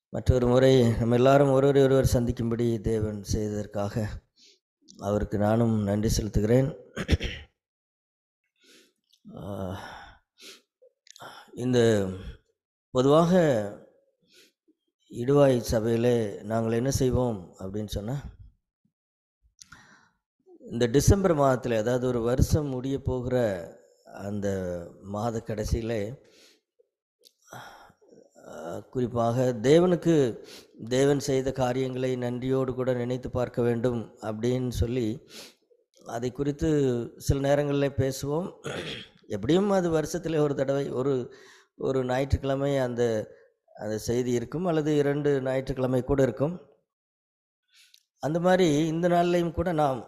மற்றொரு முறை நம்ம எல்லாரும் ஒருவரை ஒருவர் சந்திக்கும்படி தேவன் செய்ததற்காக அவருக்கு நானும் நன்றி செலுத்துகிறேன் ஆஹ், இந்த பொதுவாக இடுவாய் சபையில் நாங்கள் என்ன செய்வோம் அப்படின்னு சொன்னால் இந்த டிசம்பர் மாதத்தில் அதாவது ஒரு வருஷம் முடிய போகிற அந்த மாத கடைசியில் அஹ், குறிப்பாக தேவனுக்கு தேவன் செய்த காரியங்களை நன்றியோடு கூட நினைத்து பார்க்க வேண்டும் அப்படின்னு சொல்லி அதை குறித்து சில நேரங்களில் பேசுவோம் எப்படியும் அது வருஷத்தில் ஒரு தடவை ஒரு ஒரு ஞாயிற்றுக்கிழமை அந்த அந்த செய்தி இருக்கும் அல்லது இரண்டு ஞாயிற்றுக்கிழமை கூட இருக்கும் அந்த மாதிரி இந்த நாள்லையும் கூட நாம்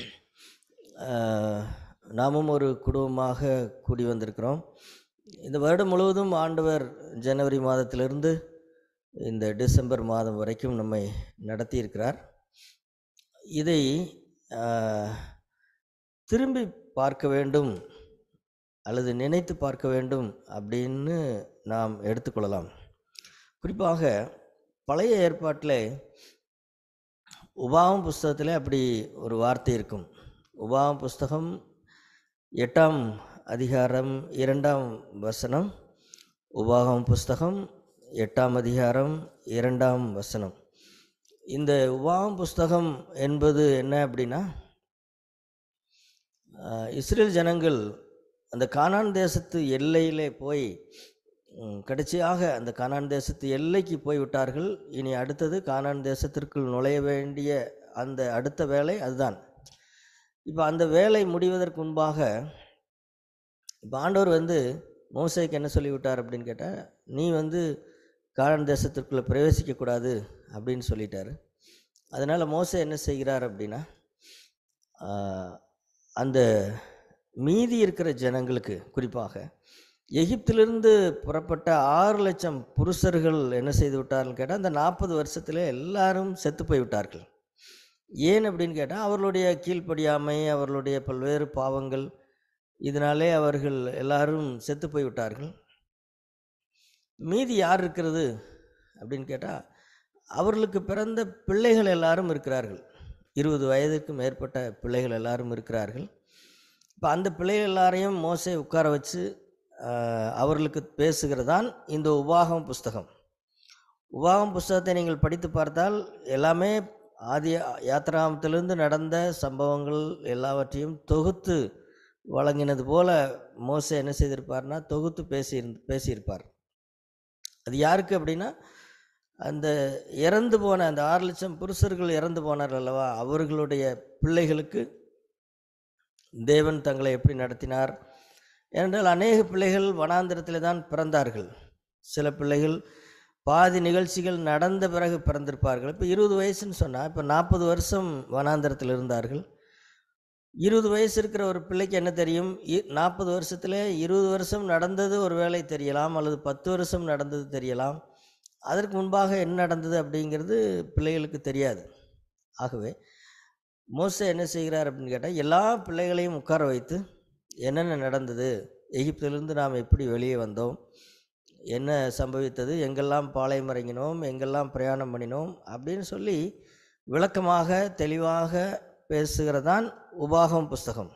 ஆஹ், நாமும் ஒரு குடும்பமாக கூடி வந்திருக்கிறோம் இந்த வருடம் முழுவதும் ஆண்டவர் ஜனவரி மாதத்திலிருந்து இந்த டிசம்பர் மாதம் வரைக்கும் நம்மை நடத்தி இருக்கிறார் இதை ஆஹ், திரும்பி பார்க்க வேண்டும் அல்லது நினைத்து பார்க்க வேண்டும் அப்படின்னு நாம் எடுத்துக்கொள்ளலாம் குறிப்பாக பழைய ஏற்பாட்டில் உபாகம் புஸ்தகத்தில் அப்படி ஒரு வார்த்தை இருக்கும் உபாகம் புஸ்தகம் எட்டாம் அதிகாரம் இரண்டாம் வசனம் உபாகம் புஸ்தகம் எட்டாம் அதிகாரம் இரண்டாம் வசனம் இந்த உபாகம் புஸ்தகம் என்பது என்ன அப்படின்னா ஆஹ், இஸ்ரேல் ஜனங்கள் அந்த கானான் தேசத்து எல்லையிலே போய் ம், கடைசியாக அந்த கானான் தேசத்து எல்லைக்கு போய் விட்டார்கள் இனி அடுத்தது கானான் தேசத்திற்குள் நுழைய வேண்டிய அந்த அடுத்த வேலை அதுதான் இப்போ அந்த வேலை முடிவதற்கு முன்பாக இப்போ ஆண்டவர் வந்து மோசைக்கு என்ன சொல்லிவிட்டார் அப்படின்னு கேட்டால் நீ வந்து கானான் தேசத்திற்குள்ளே பிரவேசிக்கக்கூடாது அப்படின்னு சொல்லிட்டாரு அதனால் மோசை என்ன செய்கிறார் அப்படின்னா ஆஹ், அந்த மீதி இருக்கிற ஜனங்களுக்கு குறிப்பாக எகிப்திலிருந்து புறப்பட்ட ஆறு லட்சம் புருஷர்கள் என்ன செய்து விட்டார்கள் கேட்டால் அந்த நாற்பது வருஷத்தில் எல்லாரும் செத்து போய் விட்டார்கள் ஏன் அப்படின்னு கேட்டால் அவர்களுடைய கீழ்ப்படியாமை அவர்களுடைய பல்வேறு பாவங்கள் இதனாலே அவர்கள் எல்லாரும் செத்து போய் விட்டார்கள் மீதி யார் இருக்கிறது அப்படின்னு கேட்டால் அவர்களுக்கு பிறந்த பிள்ளைகள் எல்லாரும் இருக்கிறார்கள் இருபது வயதுக்கு மேற்பட்ட பிள்ளைகள் எல்லாரும் இருக்கிறார்கள் இப்போ அந்த பிள்ளைகள் எல்லாரையும் மோசே உட்கார வச்சு ஆஹ், அவர்களுக்கு பேசுகிறதான் இந்த உபாகம் புஸ்தகம் உபாகம் புஸ்தகத்தை நீங்கள் படித்து பார்த்தால் எல்லாமே ஆதி யாத்திராமத்திலிருந்து நடந்த சம்பவங்கள் எல்லாவற்றையும் தொகுத்து வழங்கினது போல மோசே என்ன செய்திருப்பார்னா தொகுத்து பேசியிருந்து பேசியிருப்பார் அது யாருக்கு அப்படின்னா அந்த இறந்து போன அந்த ஆறு லட்சம் புருஷர்கள் இறந்து போனார் அல்லவா அவர்களுடைய பிள்ளைகளுக்கு தேவன் தங்களை எப்படி நடத்தினார் ஏனென்றால் அநேக பிள்ளைகள் வனாந்திரத்தில் தான் பிறந்தார்கள் சில பிள்ளைகள் பாதி நிகழ்ச்சிகள் நடந்த பிறகு பிறந்திருப்பார்கள் இப்போ இருபது வயசுன்னு சொன்னால் இப்போ நாற்பது வருஷம் வனாந்திரத்தில் இருந்தார்கள் இருபது வயசு இருக்கிற ஒரு பிள்ளைக்கு என்ன தெரியும் நாற்பது வருஷத்தில் இருபது வருஷம் நடந்தது ஒரு வேளை தெரியலாம் அல்லது பத்து வருஷம் நடந்தது தெரியலாம் அதற்கு முன்பாக என்ன நடந்தது அப்படிங்கிறது பிள்ளைகளுக்கு தெரியாது ஆகவே மோசே என்ன செய்கிறார் அப்படின்னு கேட்டால் எல்லா பிள்ளைகளையும் உட்கார வைத்து என்னென்ன நடந்தது எகிப்திலிருந்து நாம் எப்படி வெளியே வந்தோம் என்ன சம்பவித்தது எங்கெல்லாம் பாளையம் இறங்கினோம் எங்கெல்லாம் பிரயாணம் பண்ணினோம் அப்படின்னு சொல்லி விளக்கமாக தெளிவாக பேசுகிறதான் உபாகம் புஸ்தகம்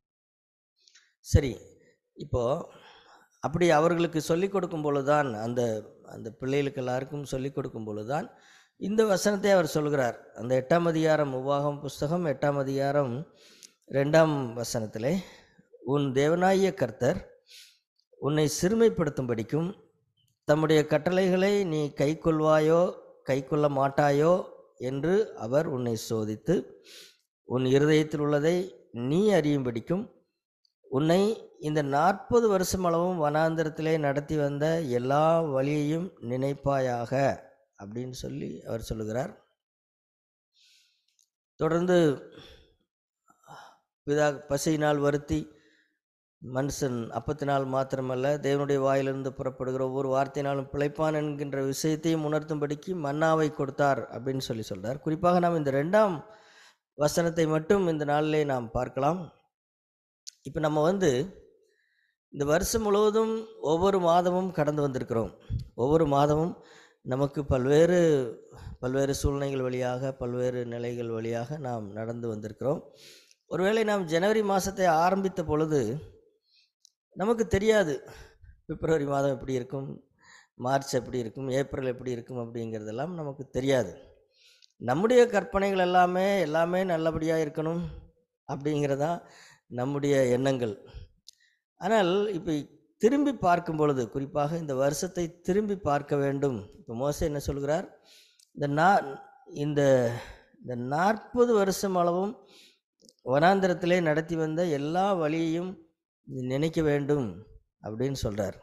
சரி இப்போ அப்படி அவர்களுக்கு சொல்லிக் கொடுக்கும் பொழுதுதான் அந்த அந்த பிள்ளைகளுக்கு எல்லாருக்கும் சொல்லிக் கொடுக்கும் பொழுதுதான் இந்த வசனத்தை அவர் சொல்கிறார் அந்த எட்டாம் அதிகாரம் உபாகம் புஸ்தகம் எட்டாம் அதிகாரம் ரெண்டாம் வசனத்திலே உன் தேவனாகிய கர்த்தர் உன்னை சிறுமைப்படுத்தும்படிக்கும் தம்முடைய கட்டளைகளை நீ கைக்கொள்வாயோ கைக்கொள்ள மாட்டாயோ என்று அவர் உன்னை சோதித்து உன் இருதயத்தில் உள்ளதை நீ அறியும்படிக்கும் உன்னை இந்த நாற்பது வருஷம் அளவும் வனாந்திரத்திலே நடத்தி வந்த எல்லா வழியையும் நினைப்பாயாக அப்படின்னு சொல்லி அவர் சொல்லுகிறார் தொடர்ந்து பிதா பசியினால் வருத்தி மனுஷன் அப்பத்தினால் மாத்திரமல்ல தேவனுடைய வாயிலிருந்து புறப்படுகிற ஒவ்வொரு வார்த்தையினாலும் பிழைப்பான் என்கின்ற விஷயத்தையும் உணர்த்தும்படிக்கு மன்னாவை கொடுத்தார் அப்படின்னு சொல்லி சொல்றார் குறிப்பாக நாம் இந்த ரெண்டாம் வசனத்தை மட்டும் இந்த நாளிலே நாம் பார்க்கலாம் இப்போ நம்ம வந்து இந்த வருஷம் முழுவதும் ஒவ்வொரு மாதமும் கடந்து வந்திருக்கிறோம் ஒவ்வொரு மாதமும் நமக்கு பல்வேறு பல்வேறு சூழ்நிலைகள் வழியாக பல்வேறு நிலைகள் வழியாக நாம் நடந்து வந்திருக்கிறோம் ஒருவேளை நாம் ஜனவரி மாதத்தை ஆரம்பித்த பொழுது நமக்கு தெரியாது பிப்ரவரி மாதம் எப்படி இருக்கும் மார்ச் எப்படி இருக்கும் ஏப்ரல் எப்படி இருக்கும் அப்படிங்கிறதெல்லாம் நமக்கு தெரியாது நம்முடைய கற்பனைகள் எல்லாமே எல்லாமே நல்லபடியாக இருக்கணும் அப்படிங்கிறதான் நம்முடைய எண்ணங்கள் ஆனால் இப்போ திரும்பி பார்க்கும் பொழுது குறிப்பாக இந்த வருஷத்தை திரும்பி பார்க்க வேண்டும் இப்போ மோச என்ன சொல்கிறார் இந்த நா இந்த இந்த நாற்பது வருஷம் அளவும் வனாந்திரத்திலே நடத்தி வந்த எல்லா வழியையும் நீ நினைக்க வேண்டும் அப்படின்னு சொல்கிறார்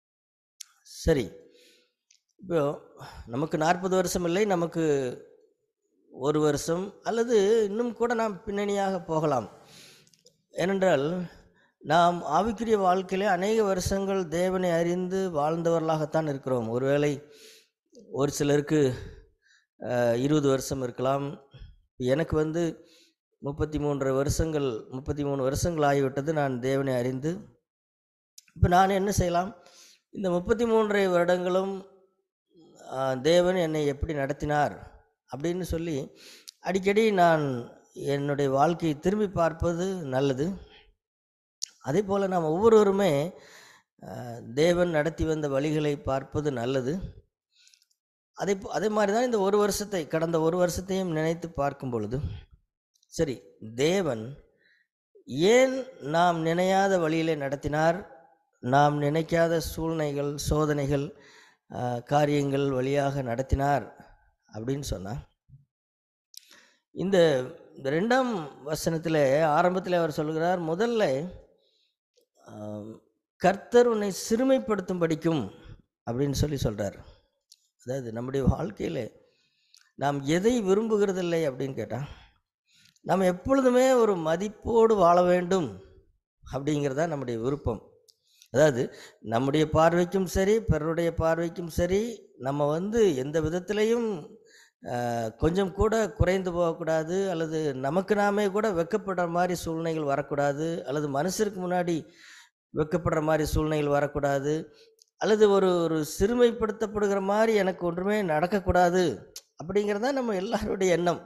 சரி இப்போ நமக்கு நாற்பது வருஷம் இல்லை நமக்கு ஒரு வருஷம் அல்லது இன்னும் கூட நாம் பின்னணியாக போகலாம் ஏனென்றால் நாம் ஆவிக்குரிய வாழ்க்கையிலே அநேக வருஷங்கள் தேவனை அறிந்து வாழ்ந்தவர்களாகத்தான் இருக்கிறோம் ஒருவேளை ஒரு சிலருக்கு அஹ், இருபது வருஷம் இருக்கலாம் எனக்கு வந்து முப்பத்தி மூன்று வருஷங்கள் முப்பத்தி மூணு வருஷங்கள் ஆகிவிட்டது நான் தேவனை அறிந்து இப்போ நான் என்ன செய்யலாம் இந்த முப்பத்தி மூன்று வருடங்களும் ஆஹ், தேவன் என்னை எப்படி நடத்தினார் அப்படின்னு சொல்லி அடிக்கடி நான் என்னுடைய வாழ்க்கையை திரும்பி பார்ப்பது நல்லது அதே போல் நாம் ஒவ்வொருவருமே ஆஹ், தேவன் நடத்தி வந்த வழிகளை பார்ப்பது நல்லது அதே போ- அதே மாதிரி தான் இந்த ஒரு வருஷத்தை கடந்த ஒரு வருஷத்தையும் நினைத்து பார்க்கும் பொழுது சரி தேவன் ஏன் நாம் நினையாத வழியிலே நடத்தினார் நாம் நினைக்காத சூழ்நிலைகள் சோதனைகள் ஆஹ், காரியங்கள் வழியாக நடத்தினார் அப்படின்னு சொன்னார் இந்த இந்த ரெண்டாம் வசனத்தில் ஆரம்பத்தில் அவர் சொல்கிறார் முதல்ல ஆம், கர்த்தர் உன்னை சிறுமைப்படுத்தும் படிக்கும் அப்படின்னு சொல்லி சொல்கிறார் அதாவது நம்முடைய வாழ்க்கையில் நாம் எதை விரும்புகிறதில்லை அப்படின்னு கேட்டால் நாம் எப்பொழுதுமே ஒரு மதிப்போடு வாழ வேண்டும் அப்படிங்கிறதா நம்முடைய விருப்பம் அதாவது நம்முடைய பார்வைக்கும் சரி பிறருடைய பார்வைக்கும் சரி நம்ம வந்து எந்த விதத்திலையும் ஆஹ், கொஞ்சம் கூட குறைந்து போகக்கூடாது அல்லது நமக்கு நாமே கூட வெட்கப்படுற மாதிரி சூழ்நிலைகள் வரக்கூடாது அல்லது மனுஷருக்கு முன்னாடி வெட்கப்படுற மாதிரி சூழ்நிலைகள் வரக்கூடாது அல்லது ஒரு ஒரு சிறுமைப்படுத்தப்படுகிற மாதிரி எனக்கு ஒன்றுமே நடக்கக்கூடாது அப்படிங்கிறது தான் நம்ம எல்லாருடைய எண்ணம்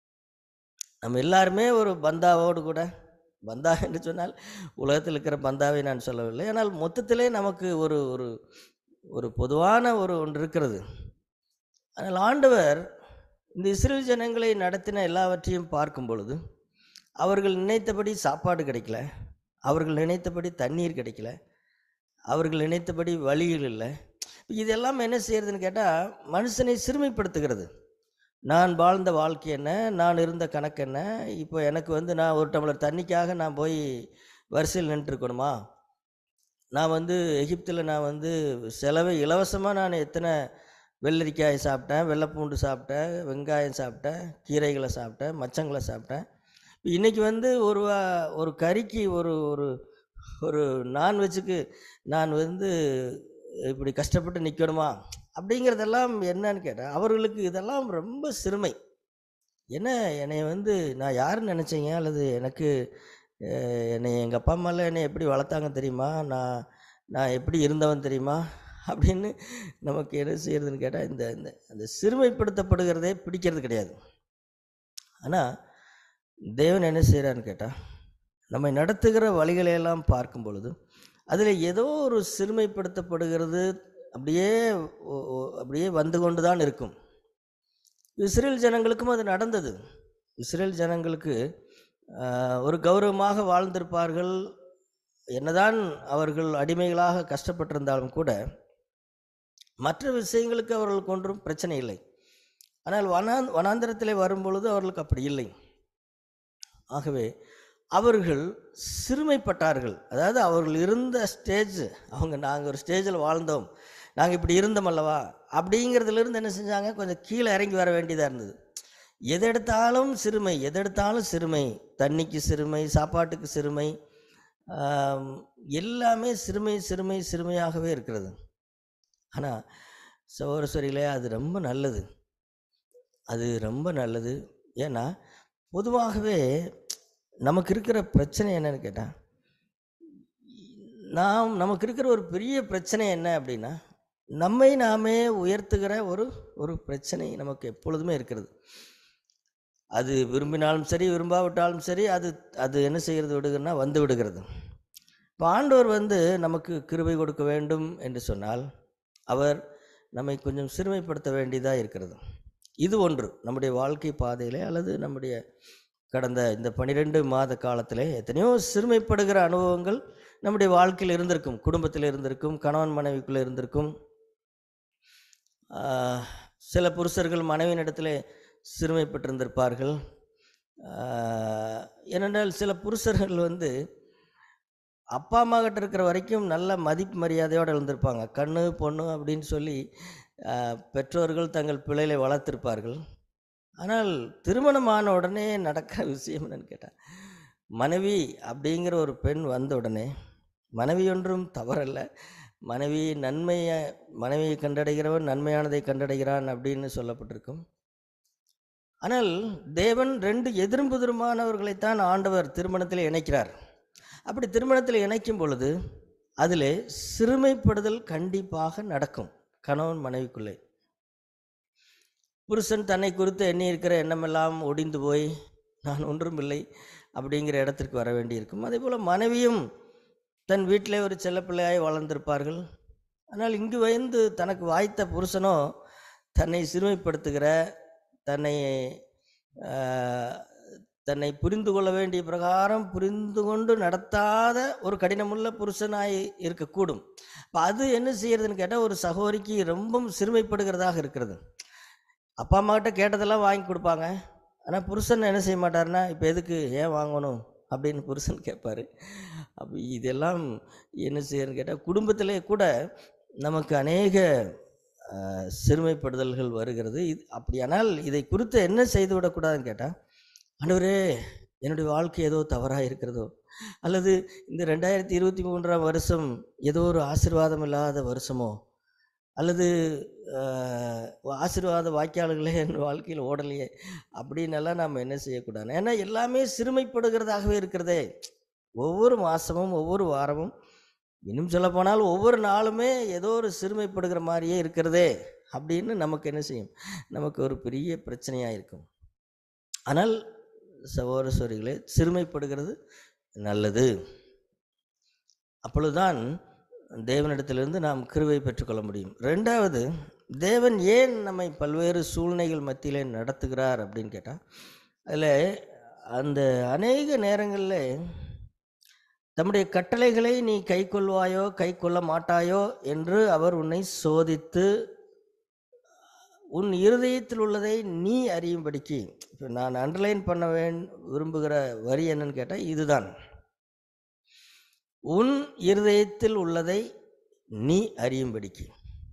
நம்ம எல்லாருமே ஒரு பந்தாவோடு கூட பந்தா என்று சொன்னால் உலகத்தில் இருக்கிற பந்தாவை நான் சொல்லவில்லை ஆனால் மொத்தத்திலே நமக்கு ஒரு ஒரு ஒரு பொதுவான ஒரு ஒன்று இருக்கிறது ஆனால் ஆண்டவர் இந்த இஸ்ரேல் ஜனங்களை நடத்தின எல்லாவற்றையும் பார்க்கும் பொழுது அவர்கள் நினைத்தபடி சாப்பாடு கிடைக்கல அவர்கள் நினைத்தபடி தண்ணீர் கிடைக்கல அவர்கள் நினைத்தபடி வழிகள் இல்லை இதெல்லாம் என்ன செய்யறதுன்னு கேட்டால் மனுஷனை சிறுமைப்படுத்துகிறது நான் வாழ்ந்த வாழ்க்கை என்ன நான் இருந்த கணக்கு என்ன இப்போ எனக்கு வந்து நான் ஒரு டம்ளர் தண்ணிக்காக நான் போய் வரிசையில் நின்றுருக்கணுமா நான் வந்து எகிப்தில் நான் வந்து செலவை இலவசமாக நான் எத்தனை வெள்ளரிக்காய் சாப்பிட்டேன் வெள்ளைப்பூண்டு சாப்பிட்டேன் வெங்காயம் சாப்பிட்டேன் கீரைகளை சாப்பிட்டேன் மச்சங்களை சாப்பிட்டேன் இன்றைக்கி வந்து ஒரு வா- ஒரு கறிக்கு ஒரு ஒரு ஒரு நான்வெஜ்ஜுக்கு நான் வந்து இப்படி கஷ்டப்பட்டு நிற்கணுமா அப்படிங்கிறதெல்லாம் என்னன்னு கேட்டேன் அவர்களுக்கு இதெல்லாம் ரொம்ப சிறுமை என்ன என்னை வந்து நான் யாருன்னு நினச்சீங்க அல்லது எனக்கு அஹ், என்னை எங்கள் அப்பா அம்மாலாம் என்னை எப்படி வளர்த்தாங்க தெரியுமா நான் நான் எப்படி இருந்தவன் தெரியுமா அப்படின்னு நமக்கு என்ன செய்யறதுன்னு கேட்டால் இந்த இந்த அந்த சிறுமைப்படுத்தப்படுகிறதே பிடிக்கிறது கிடையாது ஆனால் தேவன் என்ன செய்கிறான்னு கேட்டால் நம்மை நடத்துகிற வழிகளையெல்லாம் பார்க்கும் பொழுது அதில் ஏதோ ஒரு சிறுமைப்படுத்தப்படுகிறது அப்படியே ஒ- ஒ- அப்படியே வந்து கொண்டு தான் இருக்கும் இஸ்ரேல் ஜனங்களுக்கும் அது நடந்தது இஸ்ரேல் ஜனங்களுக்கு ஆஹ், ஒரு கௌரவமாக வாழ்ந்திருப்பார்கள் என்னதான் அவர்கள் அடிமைகளாக கஷ்டப்பட்டிருந்தாலும் கூட மற்ற விஷயங்களுக்கு அவர்களுக்கு ஒன்றும் பிரச்சனை இல்லை ஆனால் வனா வனாந்திரத்திலே வரும்பொழுது அவர்களுக்கு அப்படி இல்லை ஆகவே அவர்கள் சிறுமைப்பட்டார்கள் அதாவது அவர்கள் இருந்த ஸ்டேஜ் அவங்க நாங்கள் ஒரு ஸ்டேஜில் வாழ்ந்தோம் நாங்கள் இப்படி இருந்தோம் அல்லவா அப்படிங்கிறதுலேருந்து என்ன செஞ்சாங்க கொஞ்சம் கீழே இறங்கி வர வேண்டியதாக இருந்தது எதெடுத்தாலும் சிறுமை எதெடுத்தாலும் சிறுமை தண்ணிக்கு சிறுமை சாப்பாட்டுக்கு சிறுமை ஆம், எல்லாமே சிறுமை சிறுமை சிறுமையாகவே இருக்கிறது ஆனால் சகோதரசரிகளே அது ரொம்ப நல்லது அது ரொம்ப நல்லது ஏன்னா பொதுவாகவே நமக்கு இருக்கிற பிரச்சனை என்னன்னு கேட்டால் நாம் நமக்கு இருக்கிற ஒரு பெரிய பிரச்சனை என்ன அப்படின்னா நம்மை நாமே உயர்த்துகிற ஒரு ஒரு பிரச்சனை நமக்கு எப்பொழுதுமே இருக்கிறது அது விரும்பினாலும் சரி விரும்பாவிட்டாலும் சரி அது அது என்ன செய்கிறது விடுகிறதுனா வந்து விடுகிறது இப்போ ஆண்டவர் வந்து நமக்கு கிருபை கொடுக்க வேண்டும் என்று சொன்னால் அவர் நம்மை கொஞ்சம் சிறுமைப்படுத்த வேண்டியதாக இருக்கிறது இது ஒன்று நம்முடைய வாழ்க்கை பாதையிலே அல்லது நம்முடைய கடந்த இந்த பனிரெண்டு மாத காலத்திலே எத்தனையோ சிறுமைப்படுகிற அனுபவங்கள் நம்முடைய வாழ்க்கையில் இருந்திருக்கும் குடும்பத்தில் இருந்திருக்கும் கணவன் மனைவிக்குள்ளே இருந்திருக்கும் ஆஹ், சில புருஷர்கள் மனைவியினிடத்திலே சிறுமைப்பட்டிருந்திருப்பார்கள் ஆஹ், ஏனென்றால் சில புருஷர்கள் வந்து அப்பா அம்மா கிட்ட இருக்கிற வரைக்கும் நல்ல மதிப்பு மரியாதையோடு இருந்திருப்பாங்க கண்ணு பொண்ணு அப்படின்னு சொல்லி ஆஹ், பெற்றோர்கள் தங்கள் பிள்ளைகளை வளர்த்திருப்பார்கள் ஆனால் திருமணமான உடனே நடக்கிற விஷயம் என்னன்னு கேட்டால் மனைவி அப்படிங்கிற ஒரு பெண் வந்த உடனே மனைவி ஒன்றும் தவறல்ல மனைவி நன்மையை மனைவியை கண்டடைகிறவன் நன்மையானதை கண்டடைகிறான் அப்படின்னு சொல்லப்பட்டிருக்கும் ஆனால் தேவன் ரெண்டு எதிரும் புதிருமானவர்களைத்தான் ஆண்டவர் திருமணத்தில் இணைக்கிறார் அப்படி திருமணத்தில் இணைக்கும் பொழுது அதிலே சிறுமைப்படுதல் கண்டிப்பாக நடக்கும் கணவன் மனைவிக்குள்ளே புருஷன் தன்னை குறித்து எண்ணி இருக்கிற எண்ணமெல்லாம் ஒடிந்து போய் நான் ஒன்றும் இல்லை அப்படிங்கிற இடத்திற்கு வர வேண்டியிருக்கும் அதே போல் மனைவியும் தன் வீட்டிலே ஒரு செல்லப்பிள்ளையாய் வளர்ந்திருப்பார்கள் ஆனால் இங்கு வந்து தனக்கு வாய்த்த புருஷனோ தன்னை சிறுமைப்படுத்துகிற தன்னை ஆஹ், தன்னை புரிந்து கொள்ள வேண்டிய பிரகாரம் புரிந்து கொண்டு நடத்தாத ஒரு கடினமுள்ள புருஷனாய் இருக்கக்கூடும் அப்போ அது என்ன செய்யறதுன்னு கேட்டால் ஒரு சகோதரிக்கு ரொம்பவும் சிறுமைப்படுகிறதாக இருக்கிறது அப்பா அம்மா கிட்ட கேட்டதெல்லாம் வாங்கி கொடுப்பாங்க ஆனால் புருஷன் என்ன செய்ய மாட்டாருன்னா இப்போ எதுக்கு ஏன் வாங்கணும் அப்படின்னு புருஷன் கேட்பாரு அப்போ இதெல்லாம் என்ன செய்யறதுன்னு கேட்டால் குடும்பத்திலே கூட நமக்கு அநேக ஆஹ், சிறுமைப்படுதல்கள் வருகிறது இது அப்படியானால் இதை குறித்து என்ன செய்து விடக்கூடாதுன்னு கேட்டால் ஆண்டவரே என்னுடைய வாழ்க்கை ஏதோ தவறாக இருக்கிறதோ அல்லது இந்த ரெண்டாயிரத்தி இருபத்தி மூன்றாம் வருஷம் ஏதோ ஒரு ஆசீர்வாதம் இல்லாத வருஷமோ அல்லது ஆஹ், ஆசீர்வாத வாய்க்கால்களே என் வாழ்க்கையில் ஓடலையே அப்படின்னெல்லாம் நாம் என்ன செய்யக்கூடாது ஏன்னா எல்லாமே சிறுமைப்படுகிறதாகவே இருக்கிறதே ஒவ்வொரு மாதமும் ஒவ்வொரு வாரமும் இன்னும் சொல்ல போனால் ஒவ்வொரு நாளுமே ஏதோ ஒரு சிறுமைப்படுகிற மாதிரியே இருக்கிறதே அப்படின்னு நமக்கு என்ன செய்யும் நமக்கு ஒரு பெரிய பிரச்சனையாக இருக்கும் ஆனால் சகோதர சோரிகளே சிறுமைப்படுகிறது நல்லது அப்பொழுதுதான் தேவனிடத்திலிருந்து நாம் கிருவை பெற்றுக்கொள்ள முடியும் ரெண்டாவது தேவன் ஏன் நம்மை பல்வேறு சூழ்நிலைகள் மத்தியிலே நடத்துகிறார் அப்படின்னு கேட்டால் அதில் அந்த அநேக நேரங்களில் தம்முடைய கட்டளைகளை நீ கை கொள்வாயோ கை கொள்ள மாட்டாயோ என்று அவர் உன்னை சோதித்து உன் இருதயத்தில் உள்ளதை நீ அறியும்படிக்கு இப்போ நான் அண்டர்லைன் பண்ண வேண் விரும்புகிற வரி என்னன்னு கேட்டால் இதுதான் உன் இருதயத்தில் உள்ளதை நீ அறியும்படிக்கு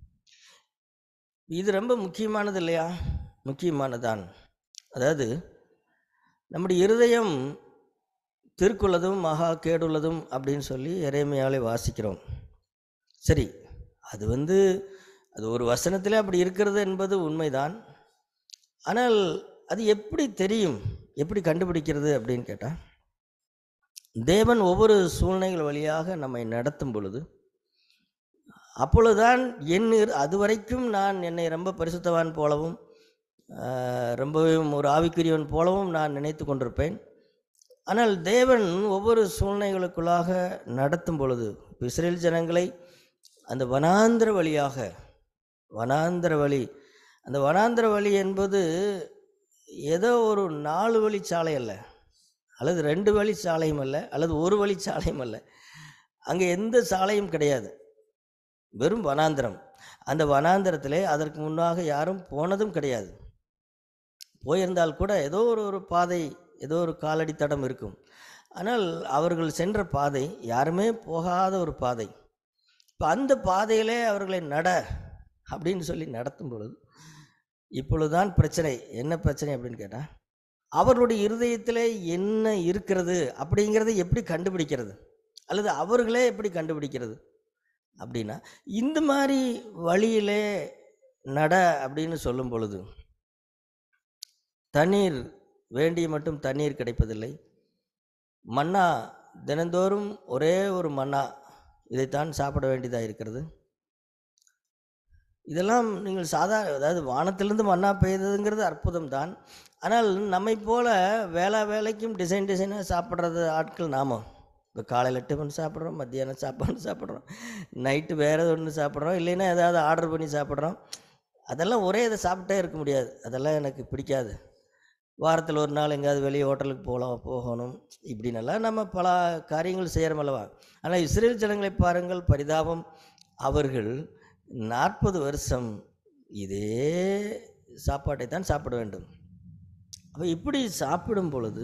இது ரொம்ப முக்கியமானது இல்லையா முக்கியமானதான் அதாவது நம்முடைய இருதயம் திருக்குள்ளதும் மகா கேடுள்ளதும் அப்படின்னு சொல்லி இறைமையாலே வாசிக்கிறோம் சரி அது வந்து அது ஒரு வசனத்தில் அப்படி இருக்கிறது என்பது உண்மைதான் ஆனால் அது எப்படி தெரியும் எப்படி கண்டுபிடிக்கிறது அப்படின்னு கேட்டால் தேவன் ஒவ்வொரு சூழ்நிலைகள் வழியாக நம்மை நடத்தும் பொழுது அப்பொழுதுதான் என் இரு- அதுவரைக்கும் நான் என்னை ரொம்ப பரிசுத்தவான் போலவும் ஆஹ், ரொம்பவும் ஒரு ஆவிக்குரியவன் போலவும் நான் நினைத்து கொண்டிருப்பேன் ஆனால் தேவன் ஒவ்வொரு சூழ்நிலைகளுக்குள்ளாக நடத்தும் பொழுது இப்ப இஸ்ரேல் ஜனங்களை அந்த வனாந்திர வழியாக வனாந்திர வழி அந்த வனாந்திர வழி என்பது ஏதோ ஒரு நாலு வழி சாலை அல்ல அல்லது ரெண்டு வழி சாலையும் அல்ல அல்லது ஒரு வழி சாலையும் அல்ல அங்கே எந்த சாலையும் கிடையாது வெறும் வனாந்திரம் அந்த வனாந்திரத்திலே அதற்கு முன்னாக யாரும் போனதும் கிடையாது போயிருந்தால் கூட ஏதோ ஒரு ஒரு பாதை ஏதோ ஒரு காலடி தடம் இருக்கும் ஆனால் அவர்கள் சென்ற பாதை யாருமே போகாத ஒரு பாதை இப்போ அந்த பாதையிலே அவர்களை நட அப்படின்னு சொல்லி நடத்தும் பொழுது இப்பொழுதுதான் பிரச்சனை என்ன பிரச்சனை அப்படின்னு கேட்டால் அவர்களுடைய இருதயத்திலே என்ன இருக்கிறது அப்படிங்கிறதை எப்படி கண்டுபிடிக்கிறது அல்லது அவர்களே எப்படி கண்டுபிடிக்கிறது அப்படின்னா இந்த மாதிரி வழியிலே நட அப்படின்னு சொல்லும் பொழுது தண்ணீர் வேண்டிய மட்டும் தண்ணீர் கிடைப்பதில்லை மன்னா தினந்தோறும் ஒரே ஒரு மன்னா இதைத்தான் சாப்பிட வேண்டியதாக இருக்கிறது இதெல்லாம் நீங்கள் சாதா அதாவது வானத்திலிருந்து மண்ணா பெய்ததுங்கிறது அற்புதம் தான் ஆனால் நம்மை போல வேளா வேலைக்கும் டிசைன் டிசைனாக சாப்பிட்றது ஆட்கள் நாம இப்போ காலையில் டிஃபன் சாப்பிட்றோம் மத்தியானம் சாப்பாடு சாப்பிட்றோம் நைட்டு வேறு ஒன்று சாப்பிட்றோம் இல்லைன்னா ஏதாவது ஆர்டர் பண்ணி சாப்பிட்றோம் அதெல்லாம் ஒரே இதை சாப்பிட்டே இருக்க முடியாது அதெல்லாம் எனக்கு பிடிக்காது வாரத்தில் ஒரு நாள் எங்கேயாவது வெளியே ஹோட்டலுக்கு போகலாம் போகணும் இப்படின்னெல்லாம் நம்ம பல காரியங்கள் செய்கிறோம் அல்லவா ஆனால் இஸ்ரேல் ஜனங்களை பாருங்கள் பரிதாபம் அவர்கள் நாற்பது வருஷம் இதே சாப்பாட்டை தான் சாப்பிட வேண்டும் அப்போ இப்படி சாப்பிடும் பொழுது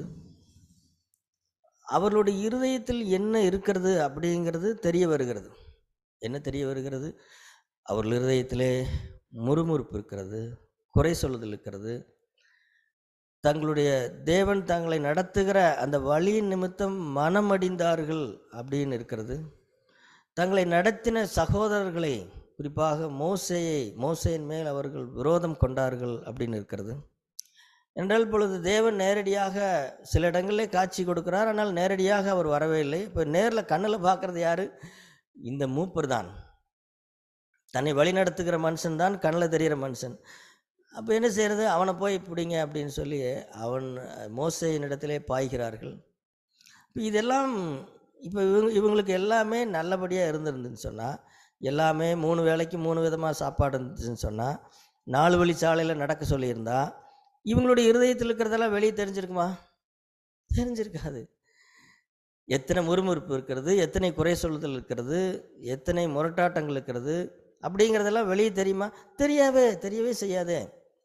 அவர்களுடைய இருதயத்தில் என்ன இருக்கிறது அப்படிங்கிறது தெரிய வருகிறது என்ன தெரிய வருகிறது அவர்கள் இருதயத்திலே முறுமுறுப்பு இருக்கிறது குறை சொல்லுதல் இருக்கிறது தங்களுடைய தேவன் தங்களை நடத்துகிற அந்த வழியின் நிமித்தம் மனமடிந்தார்கள் அப்படின்னு இருக்கிறது தங்களை நடத்தின சகோதரர்களை குறிப்பாக மோசேயை மோசேயின் மேல் அவர்கள் விரோதம் கொண்டார்கள் அப்படின்னு இருக்கிறது என்றால் பொழுது தேவன் நேரடியாக சில இடங்களிலே காட்சி கொடுக்கிறார் ஆனால் நேரடியாக அவர் வரவே இல்லை இப்போ நேரில் கண்ணில் பார்க்குறது யார் இந்த மூப்பர் தான் தன்னை வழி நடத்துகிற மனுஷன் தான் கண்ணில் தெரிகிற மனுஷன் அப்போ என்ன செய்கிறது அவனை போய் பிடிங்க அப்படின்னு சொல்லி அவன் மோசையின் இடத்திலே பாய்கிறார்கள் இப்போ இதெல்லாம் இப்போ இவங்க இவங்களுக்கு எல்லாமே நல்லபடியாக இருந்திருந்துன்னு சொன்னால் எல்லாமே மூணு வேளைக்கு மூணு விதமாக சாப்பாடு இருந்துச்சுன்னு சொன்னால் நாலு வழி சாலையில் நடக்க சொல்லியிருந்தா இவங்களுடைய இருதயத்தில் இருக்கிறதெல்லாம் வெளியே தெரிஞ்சிருக்குமா தெரிஞ்சிருக்காது எத்தனை முறுமுறுப்பு இருக்கிறது எத்தனை குறை சொல்லுதல் இருக்கிறது எத்தனை முரட்டாட்டங்கள் இருக்கிறது அப்படிங்கிறதெல்லாம் வெளியே தெரியுமா தெரியாவே தெரியவே செய்யாதே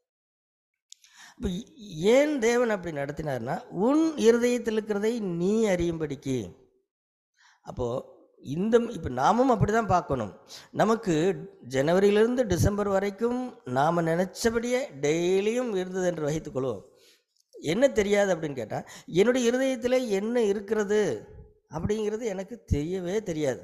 இப்போ ஏன் தேவன் அப்படி நடத்தினார்னா உன் இருதயத்தில் இருக்கிறதை நீ அறியும்படிக்கு அப்போது இந்த இப்போ நாமும் அப்படி தான் பார்க்கணும் நமக்கு ஜனவரியிலிருந்து டிசம்பர் வரைக்கும் நாம் நினச்சபடியே டெய்லியும் இருந்தது என்று வைத்துக்கொள்வோம் என்ன தெரியாது அப்படின்னு கேட்டால் என்னுடைய இருதயத்தில் என்ன இருக்கிறது அப்படிங்கிறது எனக்கு தெரியவே தெரியாது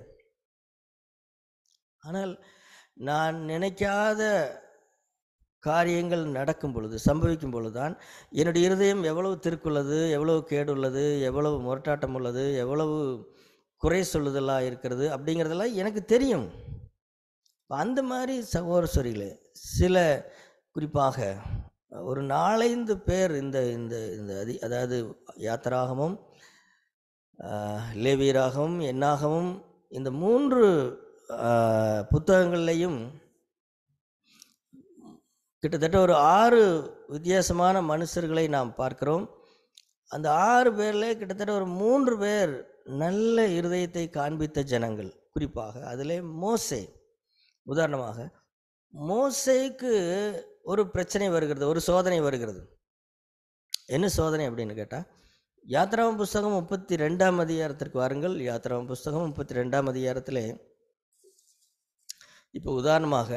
ஆனால் நான் நினைக்காத காரியங்கள் நடக்கும் பொழுது சம்பவிக்கும் பொழுது தான் என்னுடைய இருதயம் எவ்வளவு திருக்குள்ளது எவ்வளவு கேடுள்ளது எவ்வளவு முரட்டாட்டம் உள்ளது எவ்வளவு குறை சொல்லுதலாக இருக்கிறது அப்படிங்கிறதெல்லாம் எனக்கு தெரியும் அந்த மாதிரி சகோதரஸ்வரிகளே சில குறிப்பாக ஒரு நாலைந்து பேர் இந்த இந்த இந்த அதி அதாவது யாத்திராகமும் லேவியராகவும் எண்ணாகவும் இந்த மூன்று புத்தகங்கள்லையும் கிட்டத்தட்ட ஒரு ஆறு வித்தியாசமான மனுஷர்களை நாம் பார்க்கிறோம் அந்த ஆறு பேரில் கிட்டத்தட்ட ஒரு மூன்று பேர் நல்ல இருதயத்தை காண்பித்த ஜனங்கள் குறிப்பாக அதில் மோசே உதாரணமாக மோசேக்கு ஒரு பிரச்சனை வருகிறது ஒரு சோதனை வருகிறது என்ன சோதனை அப்படின்னு கேட்டால் யாத்திராம புஸ்தகம் முப்பத்தி ரெண்டாம் அதிகாரத்திற்கு வாருங்கள் யாத்திராம புஸ்தகம் முப்பத்தி ரெண்டாம் அதிகாரத்தில் இப்போ உதாரணமாக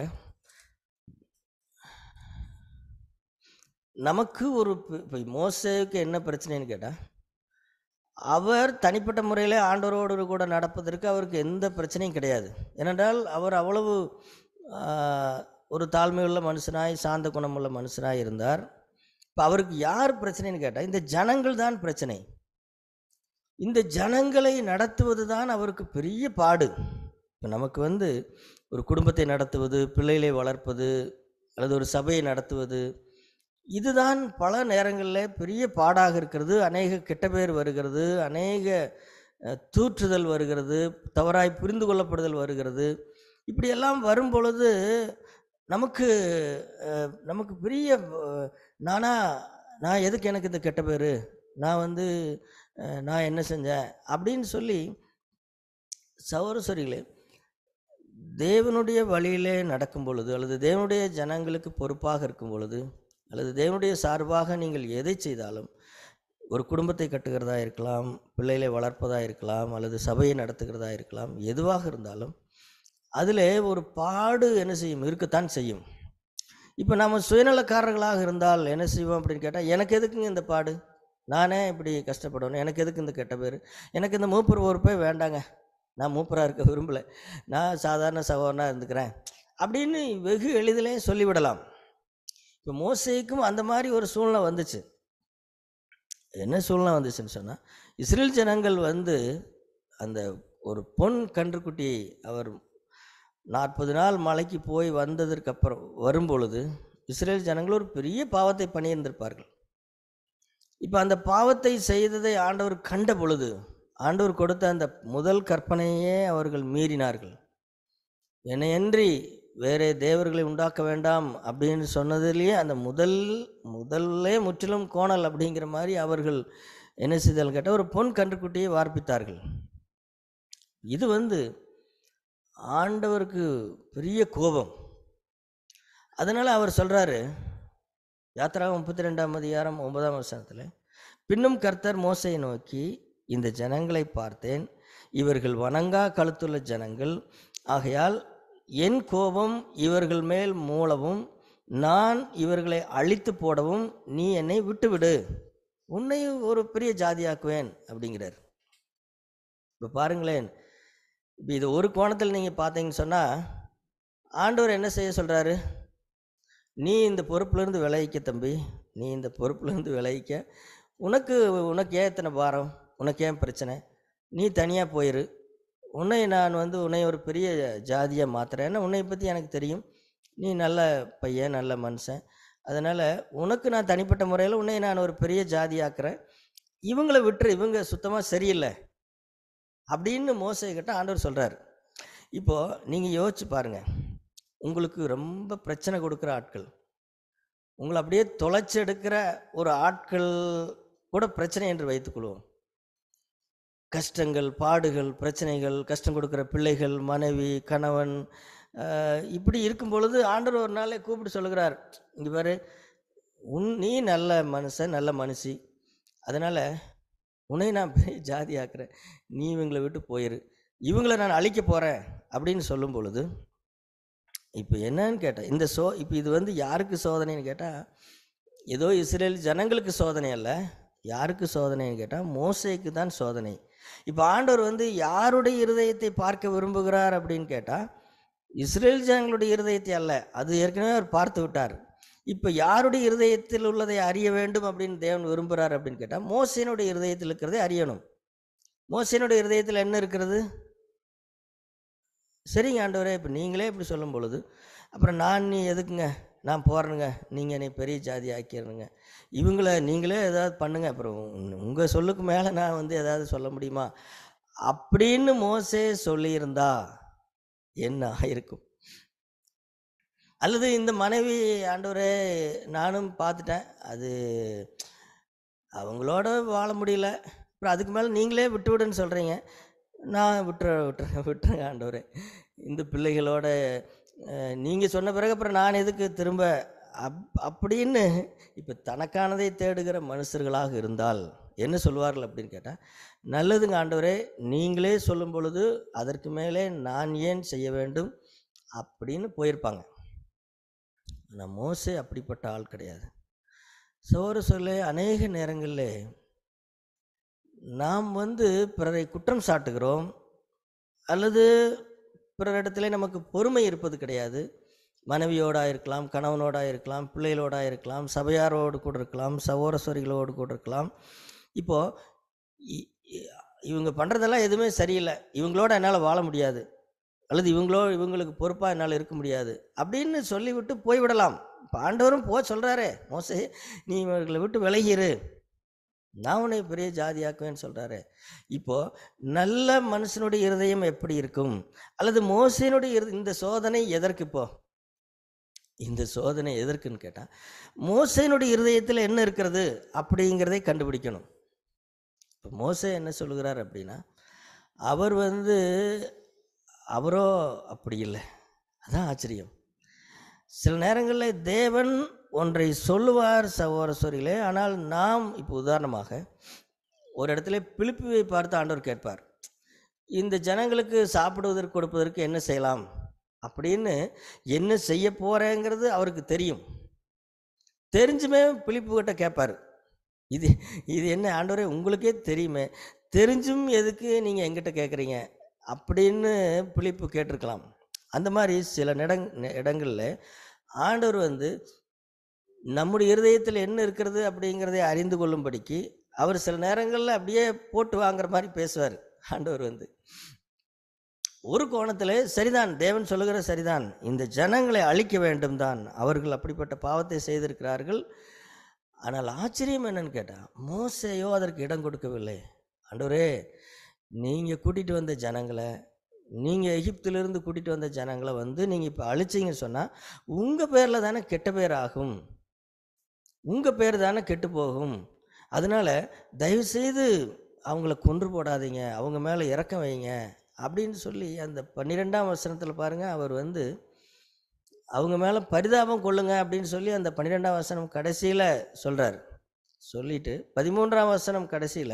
நமக்கு ஒரு இப்போ மோசேக்கு என்ன பிரச்சனைன்னு கேட்டால் அவர் தனிப்பட்ட முறையில் ஆண்டவரோடு கூட நடப்பதற்கு அவருக்கு எந்த பிரச்சனையும் கிடையாது ஏனென்றால் அவர் அவ்வளவு ஒரு தாழ்மையுள்ள மனுஷனாய் சாந்த குணமுள்ள மனுஷனாய் இருந்தார் இப்போ அவருக்கு யார் பிரச்சனைன்னு கேட்டால் இந்த ஜனங்கள் தான் பிரச்சனை இந்த ஜனங்களை நடத்துவது தான் அவருக்கு பெரிய பாடு இப்போ நமக்கு வந்து ஒரு குடும்பத்தை நடத்துவது பிள்ளைகளை வளர்ப்பது அல்லது ஒரு சபையை நடத்துவது இதுதான் பல நேரங்களில் பெரிய பாடாக இருக்கிறது அநேக கெட்ட பேர் வருகிறது அநேக தூற்றுதல் வருகிறது தவறாய் புரிந்து கொள்ளப்படுதல் வருகிறது இப்படியெல்லாம் வரும் பொழுது நமக்கு நமக்கு பெரிய நானா நான் எதுக்கு எனக்கு இந்த கெட்ட பேர் நான் வந்து நான் என்ன செஞ்சேன் அப்படின்னு சொல்லி சௌரஸ்வரிகளே தேவனுடைய வழியிலே நடக்கும் பொழுது அல்லது தேவனுடைய ஜனங்களுக்கு பொறுப்பாக இருக்கும் பொழுது அல்லது தேவனுடைய சார்பாக நீங்கள் எதை செய்தாலும் ஒரு குடும்பத்தை கட்டுகிறதா இருக்கலாம் பிள்ளைகளை வளர்ப்பதாக இருக்கலாம் அல்லது சபையை நடத்துகிறதா இருக்கலாம் எதுவாக இருந்தாலும் அதில் ஒரு பாடு என்ன செய்யும் இருக்கத்தான் செய்யும் இப்போ நம்ம சுயநலக்காரர்களாக இருந்தால் என்ன செய்வோம் அப்படின்னு கேட்டால் எனக்கு எதுக்குங்க இந்த பாடு நானே இப்படி கஷ்டப்படணும் எனக்கு எதுக்கு இந்த கெட்ட பேர் எனக்கு இந்த மூப்பர் பொறுப்பே வேண்டாங்க நான் மூப்பராக இருக்க விரும்பலை நான் சாதாரண சகோதரனாக இருந்துக்கிறேன் அப்படின்னு வெகு எளிதிலே சொல்லிவிடலாம் இப்போ மோசைக்கும் அந்த மாதிரி ஒரு சூழ்நிலை வந்துச்சு என்ன சூழ்நிலை வந்துச்சுன்னு சொன்னால் இஸ்ரேல் ஜனங்கள் வந்து அந்த ஒரு பொன் கன்றுக்குட்டியை அவர் நாற்பது நாள் மலைக்கு போய் வந்ததற்கு அப்புறம் வரும்பொழுது இஸ்ரேல் ஜனங்கள் ஒரு பெரிய பாவத்தை பண்ணியிருந்திருப்பார்கள் இப்போ அந்த பாவத்தை செய்ததை ஆண்டவர் கண்ட பொழுது ஆண்டவர் கொடுத்த அந்த முதல் கற்பனையே அவர்கள் மீறினார்கள் என்னையன்றி வேறே தேவர்களை உண்டாக்க வேண்டாம் அப்படின்னு சொன்னதுலேயே அந்த முதல் முதல்லே முற்றிலும் கோணல் அப்படிங்கிற மாதிரி அவர்கள் என்ன செய்தால் கேட்டால் ஒரு பொன் கன்றுக்குட்டியை வார்ப்பித்தார்கள் இது வந்து ஆண்டவருக்கு பெரிய கோபம் அதனால் அவர் சொல்கிறாரு யாத்ரா முப்பத்தி ரெண்டாம் அதிகாரம் ஒன்பதாம் வசனத்தில் பின்னும் கர்த்தர் மோசையை நோக்கி இந்த ஜனங்களை பார்த்தேன் இவர்கள் வணங்கா கழுத்துள்ள ஜனங்கள் ஆகையால் என் கோபம் இவர்கள் மேல் மூலவும் நான் இவர்களை அழித்து போடவும் நீ என்னை விட்டுவிடு உன்னை ஒரு பெரிய ஜாதியாக்குவேன் அப்படிங்கிறார் இப்போ பாருங்களேன் இப்போ இது ஒரு கோணத்தில் நீங்கள் பார்த்தீங்கன்னு சொன்னால் ஆண்டவர் என்ன செய்ய சொல்கிறாரு நீ இந்த பொறுப்புலேருந்து விளைவிக்க தம்பி நீ இந்த பொறுப்புலேருந்து விளைவிக்க உனக்கு உனக்கு ஏன் இத்தனை பாரம் உனக்கு ஏன் பிரச்சனை நீ தனியாக போயிரு உன்னை நான் வந்து உன்னை ஒரு பெரிய ஜாதியாக மாற்றுறேன் ஏன்னா உன்னை பற்றி எனக்கு தெரியும் நீ நல்ல பையன் நல்ல மனுஷன் அதனால் உனக்கு நான் தனிப்பட்ட முறையில் உன்னை நான் ஒரு பெரிய ஜாதியாக்குறேன் இவங்களை விட்டுரு இவங்க சுத்தமாக சரியில்லை அப்படின்னு மோசை கிட்ட ஆண்டவர் சொல்கிறார் இப்போது நீங்கள் யோசிச்சு பாருங்கள் உங்களுக்கு ரொம்ப பிரச்சனை கொடுக்குற ஆட்கள் உங்களை அப்படியே தொலைச்சி எடுக்கிற ஒரு ஆட்கள் கூட பிரச்சனை என்று வைத்துக்கொள்வோம் கஷ்டங்கள் பாடுகள் பிரச்சனைகள் கஷ்டம் கொடுக்குற பிள்ளைகள் மனைவி கணவன் ஆஹ், இப்படி இருக்கும் பொழுது ஆண்டவர் ஒரு நாளே கூப்பிட்டு சொல்லுகிறார் இங்கே பாரு உன் நீ நல்ல மனுஷன் நல்ல மனுஷி அதனால் உன்னை நான் பெரிய ஜாதி ஆக்குறேன் நீ இவங்களை விட்டு போயிரு இவங்களை நான் அழிக்க போகிறேன் அப்படின்னு சொல்லும் பொழுது இப்போ என்னன்னு கேட்டேன் இந்த சோ இப்போ இது வந்து யாருக்கு சோதனைன்னு கேட்டால் ஏதோ இஸ்ரேல் ஜனங்களுக்கு சோதனை அல்ல யாருக்கு சோதனைன்னு கேட்டால் மோசேக்கு தான் சோதனை இப்போ ஆண்டவர் வந்து யாருடைய இருதயத்தை பார்க்க விரும்புகிறார் அப்படின்னு கேட்டால் இஸ்ரேல் ஜனங்களுடைய இருதயத்தை அல்ல அது ஏற்கனவே அவர் பார்த்து விட்டார் இப்போ யாருடைய இருதயத்தில் உள்ளதை அறிய வேண்டும் அப்படின்னு தேவன் விரும்புகிறார் அப்படின்னு கேட்டால் மோசேனுடைய இருதயத்தில் இருக்கிறதை அறியணும் மோசேனுடைய இருதயத்தில் என்ன இருக்கிறது சரிங்க ஆண்டவரே இப்போ நீங்களே இப்படி சொல்லும் பொழுது அப்புறம் நான் நீ எதுக்குங்க நான் போகிறேனுங்க நீங்கள் என்னை பெரிய ஜாதி ஆக்கிடுங்க இவங்கள நீங்களே ஏதாவது பண்ணுங்க அப்புறம் உங்கள் சொல்லுக்கு மேலே நான் வந்து ஏதாவது சொல்ல முடியுமா அப்படின்னு மோசே சொல்லியிருந்தா என்ன ஆயிருக்கும் அல்லது இந்த மனைவி ஆண்டவரே நானும் பார்த்துட்டேன் அது அவங்களோட வாழ முடியல அப்புறம் அதுக்கு மேலே நீங்களே விட்டு விடுன்னு சொல்கிறீங்க நான் விட்டுற விட்டுறேன் விட்டுறேங்க ஆண்டவரே இந்த பிள்ளைகளோட நீங்கள் சொன்ன பிறகு அப்புறம் நான் எதுக்கு திரும்ப அப் அப்படின்னு இப்போ தனக்கானதை தேடுகிற மனுஷர்களாக இருந்தால் என்ன சொல்வார்கள் அப்படின்னு கேட்டால் நல்லதுங்க ஆண்டவரே நீங்களே சொல்லும் பொழுது அதற்கு மேலே நான் ஏன் செய்ய வேண்டும் அப்படின்னு போயிருப்பாங்க ஆனால் மோசே அப்படிப்பட்ட ஆள் கிடையாது சோறு சொல்ல அநேக நேரங்களில் நாம் வந்து பிறரை குற்றம் சாட்டுகிறோம் அல்லது பிறரிடத்துல நமக்கு பொறுமை இருப்பது கிடையாது மனைவியோடா இருக்கலாம் கணவனோடா இருக்கலாம் பிள்ளைகளோடா இருக்கலாம் சபையாரோடு கூட இருக்கலாம் சகோரஸ்வரிகளோடு கூட இருக்கலாம் இப்போது இ- இ- இவங்க பண்ணுறதெல்லாம் எதுவுமே சரியில்லை இவங்களோட என்னால் வாழ முடியாது அல்லது இவங்களோ இவங்களுக்கு பொறுப்பாக என்னால் இருக்க முடியாது அப்படின்னு சொல்லிவிட்டு போய்விடலாம் இப்போ ஆண்டவரும் போ சொல்கிறாரே மோசே நீ இவர்களை விட்டு விலகிரு நான் உன்னை பெரிய ஜாதியாக்குவேன்னு சொல்கிறாரு இப்போது நல்ல மனுஷனுடைய இருதயம் எப்படி இருக்கும் அல்லது மோசையினுடைய இரு இந்த சோதனை எதற்கு இப்போ இந்த சோதனை எதற்குன்னு கேட்டால் மோசையினுடைய இருதயத்தில் என்ன இருக்கிறது அப்படிங்கிறதை கண்டுபிடிக்கணும் இப்போ மோசே என்ன சொல்லுகிறார் அப்படின்னா அவர் வந்து அவரோ அப்படி இல்லை அதான் ஆச்சரியம் சில நேரங்களில் தேவன் ஒன்றை சொல்லுவார் சகோதரர்களே ஆனால் நாம் இப்போ உதாரணமாக ஒரு இடத்துல பிலிப்பியை பார்த்து ஆண்டவர் கேட்பார் இந்த ஜனங்களுக்கு சாப்பிடுவதற்கு கொடுப்பதற்கு என்ன செய்யலாம் அப்படின்னு என்ன செய்ய போகிறேங்கிறது அவருக்கு தெரியும் தெரிஞ்சுமே பிலிப்பு கிட்ட கேட்பார் இது இது என்ன ஆண்டவரே உங்களுக்கே தெரியுமே தெரிஞ்சும் எதுக்கு நீங்கள் எங்கிட்ட கேட்குறீங்க அப்படின்னு பிலிப்பு கேட்டிருக்கலாம் அந்த மாதிரி சில இடங் இடங்களில் ஆண்டவர் வந்து நம்முடைய இருதயத்தில் என்ன இருக்கிறது அப்படிங்கிறதை அறிந்து கொள்ளும்படிக்கு அவர் சில நேரங்களில் அப்படியே போட்டு வாங்குற மாதிரி பேசுவார் ஆண்டவர் வந்து ஒரு கோணத்தில் சரிதான் தேவன் சொல்லுகிற சரிதான் இந்த ஜனங்களை அழிக்க வேண்டும் தான் அவர்கள் அப்படிப்பட்ட பாவத்தை செய்திருக்கிறார்கள் ஆனால் ஆச்சரியம் என்னன்னு கேட்டால் மோசையோ அதற்கு இடம் கொடுக்கவில்லை ஆண்டவரே நீங்கள் கூட்டிகிட்டு வந்த ஜனங்களை நீங்கள் எகிப்திலிருந்து கூட்டிகிட்டு வந்த ஜனங்களை வந்து நீங்கள் இப்போ அழிச்சிங்கன்னு சொன்னால் உங்கள் பேரில் தானே கெட்ட பேர் ஆகும் உங்கள் பேர் தானே கெட்டு போகும் அதனால் தயவுசெய்து அவங்கள கொன்று போடாதீங்க அவங்க மேலே இறக்கம் வைங்க அப்படின்னு சொல்லி அந்த பன்னிரெண்டாம் வசனத்தில் பாருங்கள் அவர் வந்து அவங்க மேலே பரிதாபம் கொள்ளுங்க அப்படின்னு சொல்லி அந்த பன்னிரெண்டாம் வசனம் கடைசியில் சொல்கிறார் சொல்லிட்டு பதிமூன்றாம் வசனம் கடைசியில்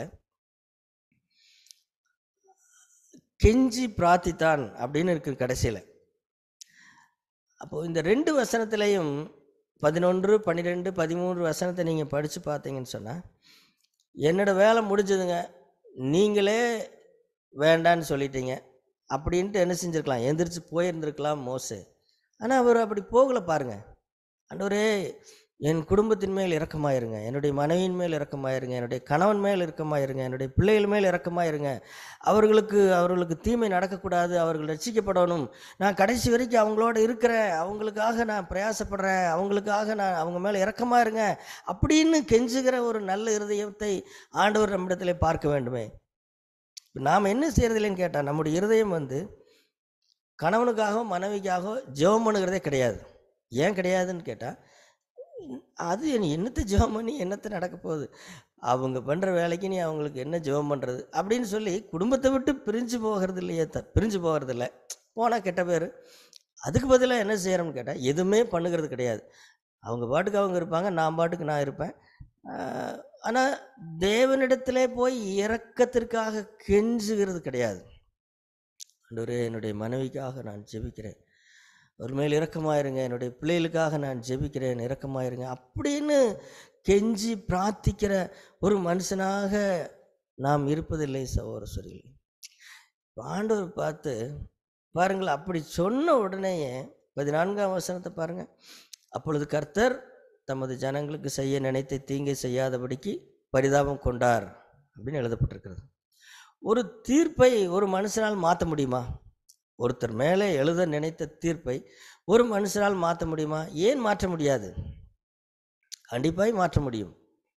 கெஞ்சி பிரார்த்தித்தான் அப்படின்னு இருக்கு கடைசியில் அப்போது இந்த ரெண்டு வசனத்திலையும் பதினொன்று பன்னிரெண்டு பதிமூன்று வசனத்தை நீங்கள் படித்து பார்த்தீங்கன்னு சொன்னால் என்னோட வேலை முடிஞ்சதுங்க நீங்களே வேண்டான்னு சொல்லிட்டீங்க அப்படின்ட்டு என்ன செஞ்சுருக்கலாம் எந்திரிச்சு போயிருந்திருக்கலாம் மோசே ஆனால் அவர் அப்படி போகலை பாருங்க ஆண்டவரே என் குடும்பத்தின் மேல் இரக்கமாயிருங்க என்னுடைய மனைவியின் மேல் இரக்கமாயிருங்க என்னுடைய கணவன் மேல் இரக்கமாயிருங்க என்னுடைய பிள்ளைகள் மேல் இரக்கமாயிருங்க அவர்களுக்கு அவர்களுக்கு தீமை நடக்கக்கூடாது அவர்கள் ரட்சிக்கப்படணும் நான் கடைசி வரைக்கும் அவங்களோட இருக்கிறேன் அவங்களுக்காக நான் பிரயாசப்படுறேன் அவங்களுக்காக நான் அவங்க மேலே இரக்கமாக இருங்க அப்படின்னு கெஞ்சுகிற ஒரு நல்ல இருதயத்தை ஆண்டவர் நம்மிடத்தில் பார்க்க வேண்டுமே நாம் என்ன செய்கிறதில்லைன்னு கேட்டால் நம்முடைய இருதயம் வந்து கணவனுக்காகவோ மனைவிக்காகவோ ஜெபம் பண்ணுகிறதே கிடையாது ஏன் கிடையாதுன்னு கேட்டால் அது நீ என்னத்தை ஜெபம் பண்ணி என்னத்தை நடக்க போகுது அவங்க பண்ணுற வேலைக்கு நீ அவங்களுக்கு என்ன ஜெபம் பண்ணுறது அப்படின்னு சொல்லி குடும்பத்தை விட்டு பிரிஞ்சு போகிறது இல்லையே த பிரிஞ்சு போகிறது இல்லை போனால் கெட்ட பேர் அதுக்கு பதிலாக என்ன செய்கிறோம்னு கேட்டால் எதுவுமே பண்ணுகிறது கிடையாது அவங்க பாட்டுக்கு அவங்க இருப்பாங்க நான் பாட்டுக்கு நான் இருப்பேன் ஆனால் தேவனிடத்திலே போய் இரக்கத்திற்காக கெஞ்சுகிறது கிடையாது ஆண்டவரே என்னுடைய மனைவிக்காக நான் ஜெபிக்கிறேன் ஒரு மேல் இரக்கமாயிருங்க என்னுடைய பிள்ளைகளுக்காக நான் ஜெபிக்கிறேன் இரக்கமாயிருங்க அப்படின்னு கெஞ்சி பிரார்த்திக்கிற ஒரு மனுஷனாக நாம் இருப்பதில்லை சகோதர சொல்லிகள் ஆண்டவர் பார்த்து பாருங்கள் அப்படி சொன்ன உடனேயே பதினான்காம் வசனத்தை பாருங்கள் அப்பொழுது கர்த்தர் தமது ஜனங்களுக்கு செய்ய நினைத்த தீங்கை செய்யாதபடிக்கு பரிதாபம் கொண்டார் அப்படின்னு எழுதப்பட்டிருக்கிறது ஒரு தீர்ப்பை ஒரு மனுஷனால் மாற்ற முடியுமா ஒருத்தர் மேலே எழுத நினைத்த தீர்ப்பை ஒரு மனுஷனால் மாற்ற முடியுமா ஏன் மாற்ற முடியாது கண்டிப்பாய் மாற்ற முடியும்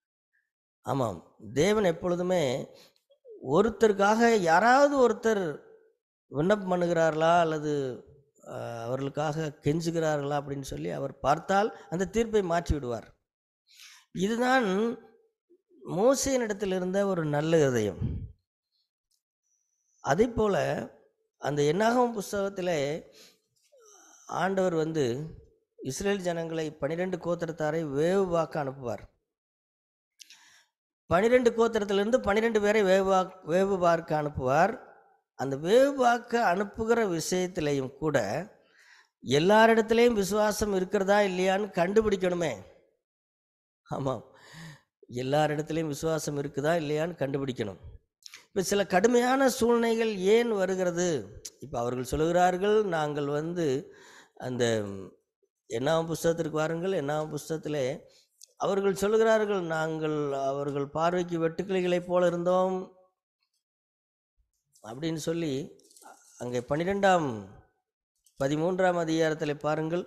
ஆமாம் தேவன் எப்பொழுதுமே ஒருத்தருக்காக யாராவது ஒருத்தர் விண்ணப்பம் பண்ணுகிறார்களா அல்லது அஹ், அவர்களுக்காக கெஞ்சுகிறார்களா அப்படின்னு சொல்லி அவர் பார்த்தால் அந்த தீர்ப்பை மாற்றி விடுவார் இதுதான் மோசையினிடத்தில் இருந்த ஒரு நல்ல இதயம் அதே போல் அந்த என்னாகும் புஸ்தகத்தில் ஆண்டவர் வந்து இஸ்ரேல் ஜனங்களை பனிரெண்டு கோத்திரத்தாரை வேவு வாக்க அனுப்புவார் பனிரெண்டு கோத்திரத்திலிருந்து பன்னிரெண்டு பேரை வேவு வாக் வேவு பார்க்க அனுப்புவார் அந்த வேவு வாக்க அனுப்புகிற விஷயத்திலையும் கூட எல்லாரிடத்துலேயும் விசுவாசம் இருக்கிறதா இல்லையான்னு கண்டுபிடிக்கணுமே ஆமாம் எல்லாரிடத்துலேயும் விசுவாசம் இருக்குதா இல்லையான்னு கண்டுபிடிக்கணும் இப்போ சில கடுமையான சூழ்நிலைகள் ஏன் வருகிறது இப்போ அவர்கள் சொல்லுகிறார்கள் நாங்கள் வந்து அந்த என்னாம் புஸ்தகத்திற்கு வாருங்கள் என்னாம் புஸ்தகத்திலே அவர்கள் சொல்லுகிறார்கள் நாங்கள் அவர்கள் பார்வைக்கு வெட்டுக்கிளிகளைப் போல இருந்தோம் அப்படின்னு சொல்லி அங்கே பன்னிரெண்டாம் பதிமூன்றாம் அதிகாரத்தில் பாருங்கள்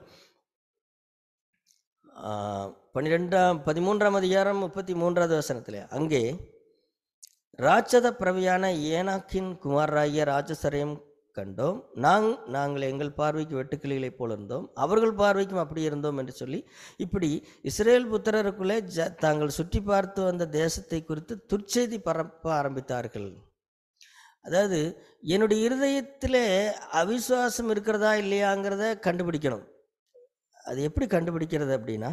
ஆ, பன்னிரெண்டாம் பதிமூன்றாம் அதிகாரம் முப்பத்தி மூன்றாவது வசனத்தில் அங்கே ராட்சத பிரவியான ஏனாக்கின் குமாரராகிய ராட்சசரையும் கண்டோம் நாங் நாங்கள் எங்கள் பார்வைக்கு வெட்டுக்கிளிகளைப் போல இருந்தோம் அவர்கள் பார்வைக்கும் அப்படி இருந்தோம் என்று சொல்லி இப்படி இஸ்ரேல் புத்திரருக்குள்ளே ஜ தாங்கள் சுற்றி பார்த்து வந்த தேசத்தை குறித்து துர்ச்செய்தி பரப்ப ஆரம்பித்தார்கள் அதாவது என்னுடைய இருதயத்திலே அவிசுவாசம் இருக்கிறதா இல்லையாங்கிறத கண்டுபிடிக்கணும் அது எப்படி கண்டுபிடிக்கிறது அப்படின்னா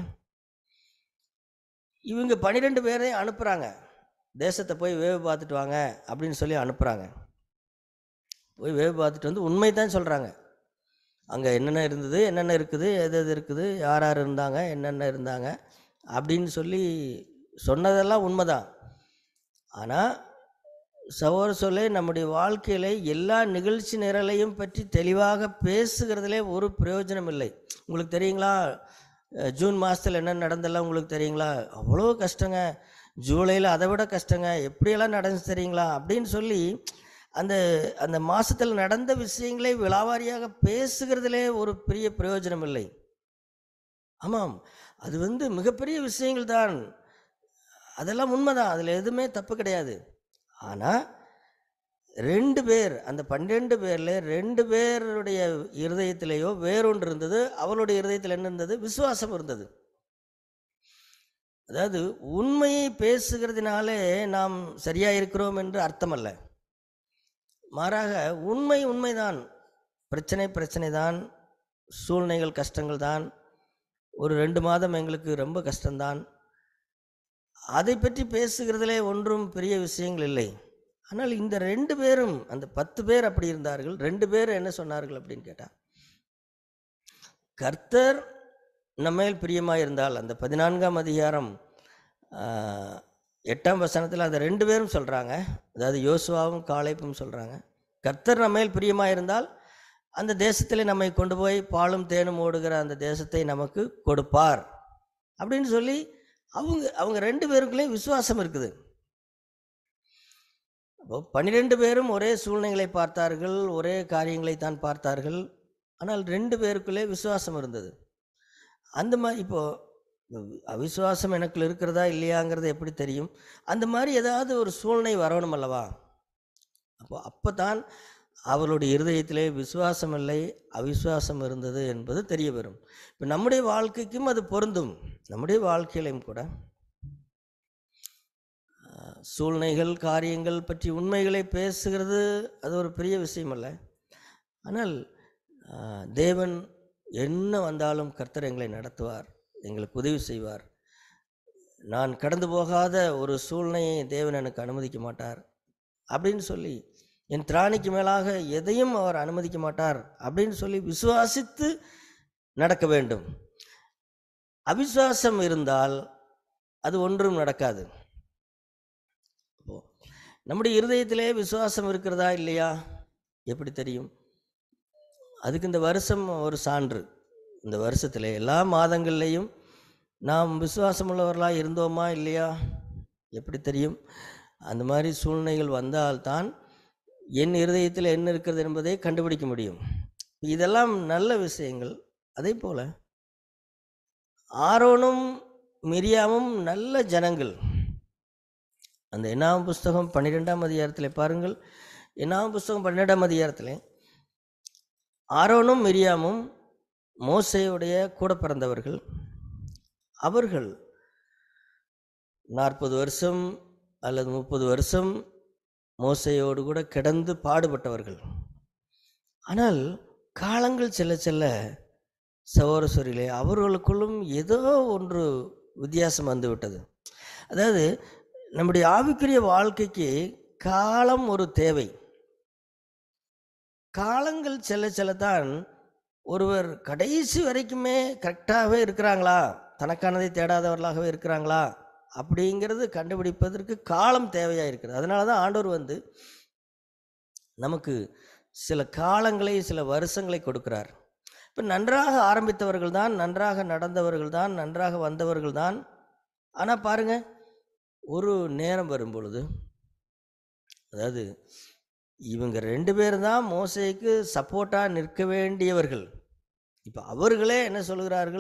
இவங்க பன்னிரெண்டு பேரை அனுப்புகிறாங்க தேசத்தை போய் வேவு பார்த்துட்டு வாங்க அப்படின்னு சொல்லி அனுப்புகிறாங்க போய் வேவு பார்த்துட்டு வந்து உண்மை தான் சொல்கிறாங்க அங்கே என்னென்ன இருந்தது என்னென்ன இருக்குது எது எது இருக்குது யார் யார் இருந்தாங்க என்னென்ன இருந்தாங்க அப்படின்னு சொல்லி சொன்னதெல்லாம் உண்மைதான் ஆனால் சகோதர சொல்லே நம்முடைய வாழ்க்கையில் எல்லா நிகழ்ச்சி நிரலையும் பற்றி தெளிவாக பேசுகிறதுலே ஒரு பிரயோஜனம் இல்லை உங்களுக்கு தெரியுங்களா அஹ் ஜூன் மாதத்தில் என்ன நடந்தெல்லாம் உங்களுக்கு தெரியுங்களா அவ்வளோ கஷ்டங்க ஜூலையில் அதை விட கஷ்டங்க எப்படியெல்லாம் நடந்துச்சு தெரியுங்களா அப்படின்னு சொல்லி அந்த அந்த மாசத்தில் நடந்த விஷயங்களை விலாவாரியாக பேசுகிறதிலே ஒரு பெரிய பிரயோஜனம் இல்லை ஆமாம் அது வந்து மிகப்பெரிய விஷயங்கள் தான் அதெல்லாம் உண்மைதான் அதில் எதுவுமே தப்பு கிடையாது ஆனால் ரெண்டு பேர் அந்த பன்னிரெண்டு பேரில் ரெண்டு பேருடைய இருதயத்திலேயோ வேறொன்று இருந்தது அவளுடைய இருதயத்தில் என்ன இருந்தது விசுவாசம் இருந்தது அதாவது உண்மையை பேசுகிறதுனாலே நாம் சரியா இருக்கிறோம் என்று அர்த்தமல்ல மாறாக உண்மை உண்மைதான் பிரச்சனை பிரச்சனை தான் சூழ்நிலைகள் கஷ்டங்கள் தான் ஒரு ரெண்டு மாதம் எங்களுக்கு ரொம்ப கஷ்டம்தான் அதை பற்றி பேசுகிறதிலே ஒன்றும் பெரிய விஷயங்கள் இல்லை ஆனால் இந்த ரெண்டு பேரும் அந்த பத்து பேர் அப்படி இருந்தார்கள் ரெண்டு பேர் என்ன சொன்னார்கள் அப்படின்னு கேட்டால் கர்த்தர் நம்மேல் பிரியமாக இருந்தால் அந்த பதினான்காம் அதிகாரம் ஆஹ், எட்டாம் வசனத்தில் அந்த ரெண்டு பேரும் சொல்கிறாங்க அதாவது யோசுவாவும் காளைப்பும் சொல்கிறாங்க கர்த்தர் நம்மேல் பிரியமாக இருந்தால் அந்த தேசத்திலே நம்மை கொண்டு போய் பாலும் தேனும் ஓடுகிற அந்த தேசத்தை நமக்கு கொடுப்பார் அப்படின்னு சொல்லி அவங்க அவங்க ரெண்டு பேருக்குள்ளேயும் விசுவாசம் இருக்குது அப்போ பன்னிரெண்டு பேரும் ஒரே சூழ்நிலைகளை பார்த்தார்கள் ஒரே காரியங்களை தான் பார்த்தார்கள் ஆனால் ரெண்டு பேருக்குள்ளே விசுவாசம் இருந்தது அந்த மாதிரி இப்போ அவிசுவாசம் எனக்குள்ள இருக்கிறதா இல்லையாங்கிறது எப்படி தெரியும் அந்த மாதிரி ஏதாவது ஒரு சூழ்நிலை வரணும் அல்லவா அப்போ அப்போ தான் அவளுடைய இருதயத்திலே விசுவாசம் இல்லை அவிசுவாசம் இருந்தது என்பது தெரிய வரும் இப்போ நம்முடைய வாழ்க்கைக்கும் அது பொருந்தும் நம்முடைய வாழ்க்கையிலையும் கூட ஆஹ், சூழ்நிலைகள் காரியங்கள் பற்றி உண்மைகளை பேசுகிறது அது ஒரு பெரிய விஷயம் அல்ல ஆனால் ஆஹ், தேவன் என்ன வந்தாலும் கர்த்தர் எங்களை நடத்துவார் எங்களுக்கு உதவி செய்வார் நான் கடந்து போகாத ஒரு சூழ்நிலையை தேவன் எனக்கு அனுமதிக்க மாட்டார் அப்படின்னு சொல்லி என் திராணிக்கு மேலாக எதையும் அவர் அனுமதிக்க மாட்டார் அப்படின்னு சொல்லி விசுவாசித்து நடக்க வேண்டும் அவிசுவாசம் இருந்தால் அது ஒன்றும் நடக்காது அப்போ நம்முடைய இருதயத்திலே விசுவாசம் இருக்கிறதா இல்லையா எப்படி தெரியும் அதுக்கு இந்த வருஷம் ஒரு சான்று இந்த வருஷத்தில் எல்லா மாதங்கள்லேயும் நாம் விசுவாசம் உள்ளவர்களாக இருந்தோமா இல்லையா எப்படி தெரியும் அந்த மாதிரி சூழ்நிலைகள் வந்தால்தான் என் இருதயத்தில் என்ன இருக்கிறது என்பதை கண்டுபிடிக்க முடியும் இதெல்லாம் நல்ல விஷயங்கள் அதே போல் ஆரோனும் மிரியாமும் நல்ல ஜனங்கள் அந்த என்னாம் புஸ்தகம் பன்னிரெண்டாம் அதிகாரத்தில் பாருங்கள் என்னாம் புஸ்தகம் பன்னிரெண்டாம் அதிகாரத்தில் ஆரோனும் மிரியாமும் மோசையுடைய கூட பிறந்தவர்கள் அவர்கள் நாற்பது வருஷம் அல்லது முப்பது வருஷம் மோசையோடு கூட கிடந்து பாடுபட்டவர்கள் ஆனால் காலங்கள் செல்ல செல்ல சகோதரசரிலே அவர்களுக்குள்ளும் ஏதோ ஒன்று வித்தியாசம் வந்து விட்டது அதாவது நம்முடைய ஆவிக்குரிய வாழ்க்கைக்கு காலம் ஒரு தேவை காலங்கள் செல்ல செல்லத்தான் ஒருவர் கடைசி வரைக்குமே கரெக்டாகவே இருக்கிறாங்களா தனக்கானதை தேடாதவர்களாகவே இருக்கிறாங்களா அப்படிங்கிறது கண்டுபிடிப்பதற்கு காலம் தேவையாக இருக்குது அதனால தான் ஆண்டவர் வந்து நமக்கு சில காலங்களை சில வருஷங்களை கொடுக்கிறார் இப்போ நன்றாக ஆரம்பித்தவர்கள் தான் நன்றாக நடந்தவர்கள் தான் நன்றாக வந்தவர்கள் தான் ஆனால் பாருங்க ஒரு நேரம் வரும் பொழுது அதாவது இவங்க ரெண்டு பேர் தான் மோசைக்கு சப்போர்ட்டாக நிற்க வேண்டியவர்கள் இப்போ அவர்களே என்ன சொல்கிறார்கள்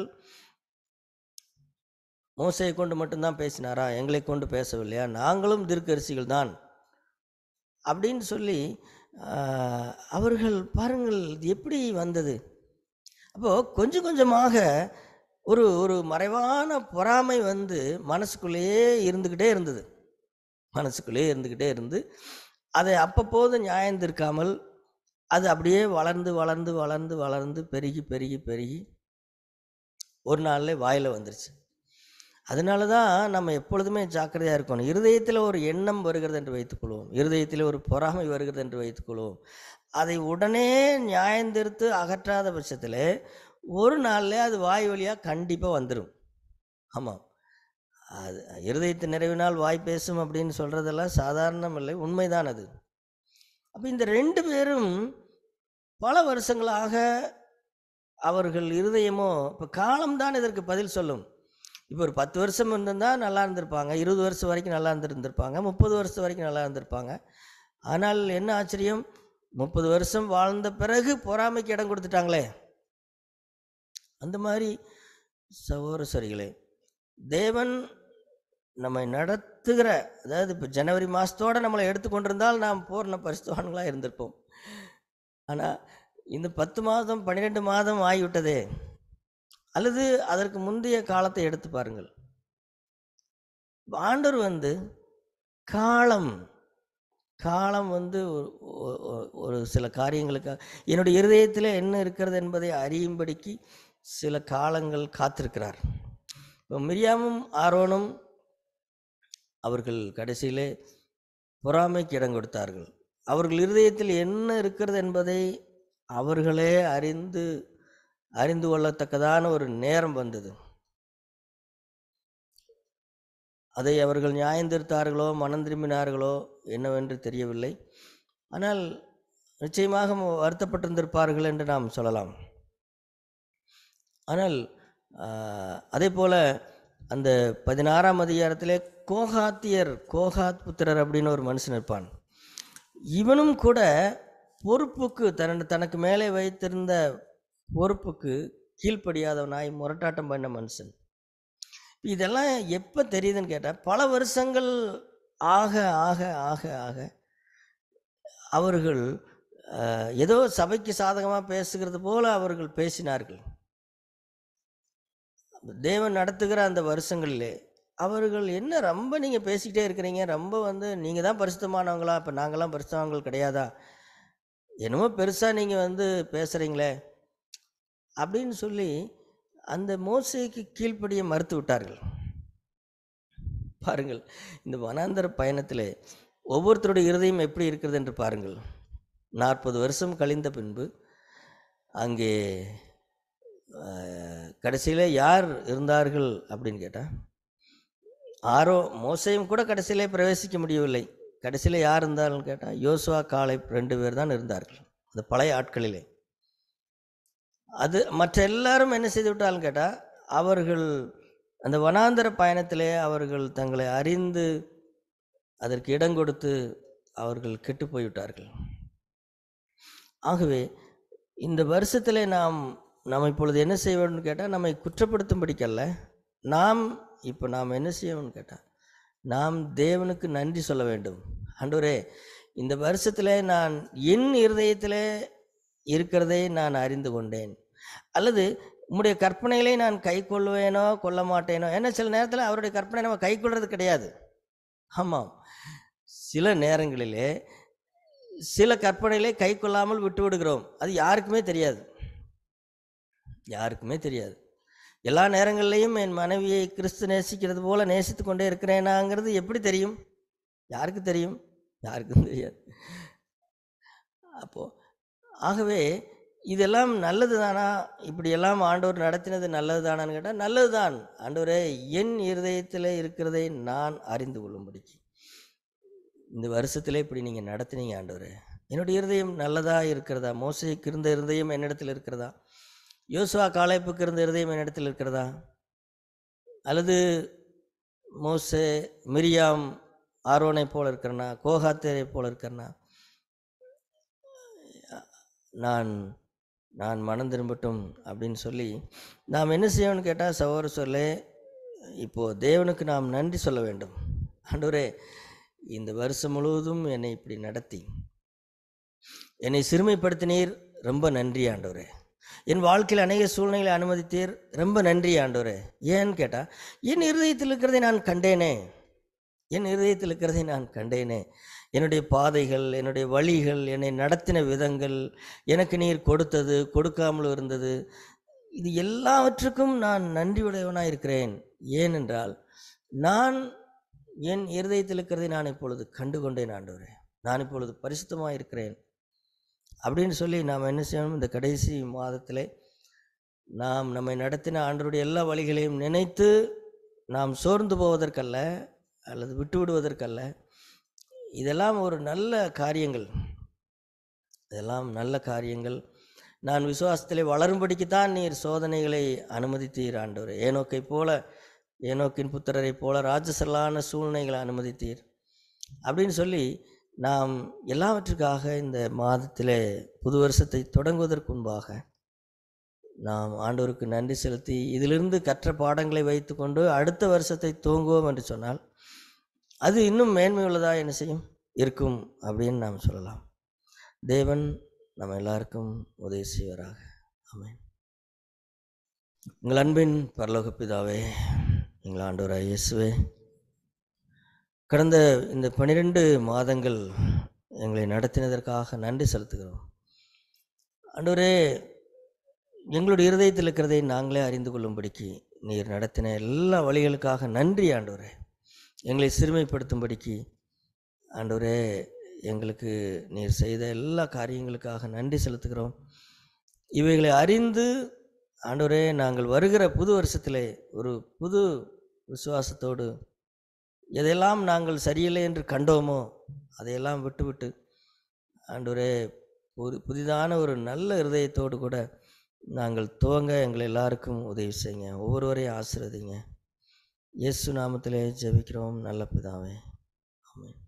மோசையை கொண்டு மட்டும்தான் பேசினாரா எங்களை கொண்டு பேசவில்லையா நாங்களும் தீர்க்கரிசிகள் தான் அப்படின்னு சொல்லி ஆஹ், அவர்கள் பாருங்கள் இது எப்படி வந்தது அப்போது கொஞ்சம் கொஞ்சமாக ஒரு ஒரு மறைவான பொறாமை வந்து மனசுக்குள்ளேயே இருந்துக்கிட்டே இருந்தது மனசுக்குள்ளேயே இருந்துக்கிட்டே இருந்து அதை அப்பப்போது நியாயந்திருக்காமல் அது அப்படியே வளர்ந்து வளர்ந்து வளர்ந்து வளர்ந்து பெருகி பெருகி பெருகி ஒரு நாளில் வாயில் வந்துருச்சு அதனால தான் நம்ம எப்பொழுதுமே ஜாக்கிரதையாக இருக்கணும் இருதயத்தில் ஒரு எண்ணம் வருகிறது என்று வைத்துக்கொள்வோம் இருதயத்தில் ஒரு பொறாமை வருகிறது என்று வைத்துக்கொள்வோம் அதை உடனே நியாயந்திருத்து அகற்றாத பட்சத்தில் ஒரு நாளில் அது வாய் வழியாக கண்டிப்பாக வந்துடும் ஆமாம் அது இருதயத்து நிறைவினால் வாய் பேசும் அப்படின்னு சொல்கிறதெல்லாம் சாதாரணம் இல்லை உண்மைதான் அது அப்போ இந்த ரெண்டு பேரும் பல வருஷங்களாக அவர்கள் இருதயமோ இப்போ காலம்தான் இதற்கு பதில் சொல்லும் இப்போ ஒரு பத்து வருஷம் இருந்திருந்தா நல்லா இருந்திருப்பாங்க இருபது வருஷம் வரைக்கும் நல்லா இருந்திருந்திருப்பாங்க முப்பது வருஷம் வரைக்கும் நல்லா இருந்திருப்பாங்க ஆனால் என்ன ஆச்சரியம் முப்பது வருஷம் வாழ்ந்த பிறகு பொறாமைக்கு இடம் கொடுத்துட்டாங்களே அந்த மாதிரி சகோதர சரிகளே தேவன் நம்மை நடத்துகிற அதாவது இப்போ ஜனவரி மாதத்தோடு நம்மளை எடுத்துக்கொண்டிருந்தால் நாம் பூர்ண பரிசுத்தவான்களாக இருந்திருப்போம் ஆனால் இந்த பத்து மாதம் பன்னிரெண்டு மாதம் ஆகிவிட்டதே அல்லது அதற்கு முந்தைய காலத்தை எடுத்து பாருங்கள் ஆண்டவர் வந்து காலம் காலம் வந்து ஒரு- ஒ- ஒ- ஒரு சில காரியங்களுக்கு என்னுடைய இருதயத்தில் என்ன இருக்கிறது என்பதை அறியும்படிக்கு சில காலங்கள் காத்திருக்கிறார் இப்போ மிரியாமும் ஆரோனும் அவர்கள் கடைசியிலே பொறாமைக்கு இடம் கொடுத்தார்கள் அவர்கள் இருதயத்தில் என்ன இருக்கிறது என்பதை அவர்களே அறிந்து அறிந்து கொள்ளத்தக்கதான ஒரு நேரம் வந்தது அதை அவர்கள் நியாயந்திருத்தார்களோ மனம் திரும்பினார்களோ என்னவென்று தெரியவில்லை ஆனால் நிச்சயமாக வருத்தப்பட்டிருந்திருப்பார்கள் என்று நாம் சொல்லலாம் ஆனால் ஆஹ், அதே போல அந்த பதினாறாம் அதிகாரத்திலே கோகாத்தியர் கோகாத் புத்திரர் அப்படின்னு ஒரு மனுஷன் இருப்பான் இவனும் கூட பொறுப்புக்கு தன் தனக்கு மேலே வைத்திருந்த பொறுப்புக்கு கீழ்ப்படியாதவனாய் முரட்டாட்டம் பண்ண மனுஷன் இதெல்லாம் எப்போ தெரியுதுன்னு கேட்டால் பல வருஷங்கள் ஆக ஆக ஆக ஆக அவர்கள் அஹ், ஏதோ சபைக்கு சாதகமாக பேசுகிறது போல அவர்கள் பேசினார்கள் தேவன் நடத்துகிற அந்த வருஷங்களிலே அவர்கள் என்ன ரொம்ப நீங்கள் பேசிக்கிட்டே இருக்கிறீங்க ரொம்ப வந்து நீங்கள் தான் பரிசுத்தமானவங்களா இப்போ நாங்களாம் பரிசுத்தவான்கள் கிடையாதா என்னமோ பெருசாக நீங்கள் வந்து பேசுகிறீங்களே அப்படின்னு சொல்லி அந்த மோசைக்கு கீழ்ப்படிய மறுத்து விட்டார்கள் பாருங்கள் இந்த வனாந்தர பயணத்திலே ஒவ்வொருத்தருடைய இருதயம் எப்படி இருக்கிறது என்று பாருங்கள் நாற்பது வருஷம் கழிந்த பின்பு அங்கே கடைசியில் யார் இருந்தார்கள் அப்படின்னு கேட்டால் ஆரோ மோசையும் கூட கடைசியிலே பிரவேசிக்க முடியவில்லை கடைசியில் யார் இருந்தார்கள்னு கேட்டால் யோசுவா காலை ரெண்டு பேர் தான் இருந்தார்கள் அந்த பழைய ஆட்களிலே அது மற்ற எல்லாரும் என்ன செய்து விட்டாலும் கேட்டால் அவர்கள் அந்த வனாந்தர பயணத்திலே அவர்கள் தங்களை அறிந்து அதற்கு இடம் கொடுத்து அவர்கள் கெட்டு போய்விட்டார்கள் ஆகவே இந்த வருஷத்திலே நாம் நாம் இப்பொழுது என்ன செய்ய வேண்டும்னு கேட்டால் நம்மை குற்றப்படுத்தும்படிக்கல்ல நாம் இப்போ நாம் என்ன செய்யணும்னு கேட்டால் நாம் தேவனுக்கு நன்றி சொல்ல வேண்டும் ஆண்டவரே இந்த வருஷத்தில் நான் என் இருதயத்திலே இருக்கிறதை நான் அறிந்து கொண்டேன் அல்லது உம்முடைய கற்பனைகளை நான் கை கொள்வேனோ கொள்ள மாட்டேனோ ஏன்னா சில நேரத்தில் அவருடைய கற்பனை நம்ம கை கொள்வது கிடையாது ஆமாம் சில நேரங்களிலே சில கற்பனைகளை கை கொள்ளாமல் விட்டு விடுகிறோம் அது யாருக்குமே தெரியாது யாருக்குமே தெரியாது எல்லா நேரங்கள்லையும் என் மனைவியை கிறிஸ்து நேசிக்கிறது போல நேசித்து கொண்டே இருக்கிறேனாங்கிறது எப்படி தெரியும் யாருக்கு தெரியும் யாருக்கும் தெரியாது அப்போது ஆகவே இதெல்லாம் நல்லது தானா இப்படியெல்லாம் ஆண்டவர் நடத்தினது நல்லது தானான்னு கேட்டால் நல்லது தான் ஆண்டவரே என் இருதயத்தில் இருக்கிறதை நான் அறிந்து கொள்ளும்படிக்கு இந்த வருஷத்திலே இப்படி நீங்கள் நடத்தினீங்க ஆண்டவரே என்னுடைய இருதயம் நல்லதா இருக்கிறதா மோசைக்கு இருந்த இருதயம் என்னிடத்தில் இருக்கிறதா யோசுவா காலைப்புக்கு இருந்த இருதயம் என்னிடத்தில் இருக்கிறதா அல்லது மோசே மிரியாம் ஆரோனை போல இருக்கிறனா கோகாத்தரை போல இருக்கிறனா நான் நான் மனம் திரும்பட்டும் அப்படின்னு சொல்லி நாம் என்ன செய்யணும்னு கேட்டால் சகோதர சொல்லே இப்போது தேவனுக்கு நாம் நன்றி சொல்ல வேண்டும் ஆண்டவரே இந்த வருஷம் முழுவதும் என்னை இப்படி நடத்தி என்னை சிறுமைப்படுத்தினீர் ரொம்ப நன்றி ஆண்டவரே என் வாழ்க்கையில் அநேக சூழ்நிலைகளை அனுமதித்தீர் ரொம்ப நன்றி ஆண்டவரே ஏன்னு கேட்டால் என் இருதயத்தில் இருக்கிறதை நான் கண்டேனே என் இருதயத்தில் இருக்கிறதை நான் கண்டேனே என்னுடைய பாதைகள் என்னுடைய வழிகள் என்னை நடத்தின விதங்கள் எனக்கு நீர் கொடுத்தது கொடுக்காமல் இருந்தது இது எல்லாவற்றுக்கும் நான் நன்றி உடையவனாக இருக்கிறேன் ஏனென்றால் நான் என் இருதயத்தில் இருக்கிறதை நான் இப்பொழுது கண்டு கொண்டேன் ஆண்டவரே நான் இப்பொழுது பரிசுத்தமாக இருக்கிறேன் அப்படின்னு சொல்லி நாம் என்ன செய்யணும் இந்த கடைசி மாதத்திலே நாம் நம்மை நடத்தின ஆண்டருடைய எல்லா வழிகளையும் நினைத்து நாம் சோர்ந்து போவதற்கல்ல அல்லது விட்டு விடுவதற்கல்ல இதெல்லாம் ஒரு நல்ல காரியங்கள் இதெல்லாம் நல்ல காரியங்கள் நான் விசுவாசத்திலே வளரும்படிக்குத்தான் நீர் சோதனைகளை அனுமதித்தீர் ஆண்டவர் ஏனோக்கை போல ஏனோக்கின் புத்திரரை போல ராஜசலான சூழ்நிலைகளை அனுமதித்தீர் அப்படின்னு சொல்லி நாம் எல்லாவற்றுக்காக இந்த மாதத்திலே புது வருஷத்தை தொடங்குவதற்கு முன்பாக நாம் ஆண்டவருக்கு நன்றி செலுத்தி இதிலிருந்து கற்ற பாடங்களை வைத்துக்கொண்டு அடுத்த வருஷத்தை துவங்குவோம் என்று சொன்னால் அது இன்னும் மேன்மை உள்ளதாக என்ன செய்யும் இருக்கும் அப்படின்னு நாம் சொல்லலாம் தேவன் நம்ம எல்லாருக்கும் உதவி செய்வாராக ஆமென் எங்கள் அன்பின் பரலோக பிதாவே எங்கள் ஆண்டவராய் இயேசுவே கடந்த இந்த பனிரெண்டு மாதங்கள் எங்களை நடத்தினதற்காக நன்றி செலுத்துகிறோம் ஆண்டவரே எங்களுடைய இருதயத்தில் இருக்கிறதை நாங்களே அறிந்து கொள்ளும்படிக்கு நீர் நடத்தின எல்லா வழிகளுக்காக நன்றி ஆண்டவரே எங்களை சிறுமைப்படுத்தும்படிக்கு ஆண்டவரே எங்களுக்கு நீர் செய்த எல்லா காரியங்களுக்காக நன்றி செலுத்துகிறோம் இவைகளை அறிந்து ஆண்டவரே நாங்கள் வருகிற புது வருஷத்திலே ஒரு புது விசுவாசத்தோடு எதையெல்லாம் நாங்கள் சரியில்லை என்று கண்டோமோ அதையெல்லாம் விட்டுவிட்டு ஆண்டவரே புது புதிதான ஒரு நல்ல இருதயத்தோடு கூட நாங்கள் துவங்க எங்கள் எல்லாருக்கும் உதவி செய்யுங்க ஒவ்வொருவரையும் ஆசீர்வதிங்க இயேசு நாமத்திலே ஜெபிக்கிறோம் நல்ல பிதாவே ஆமென்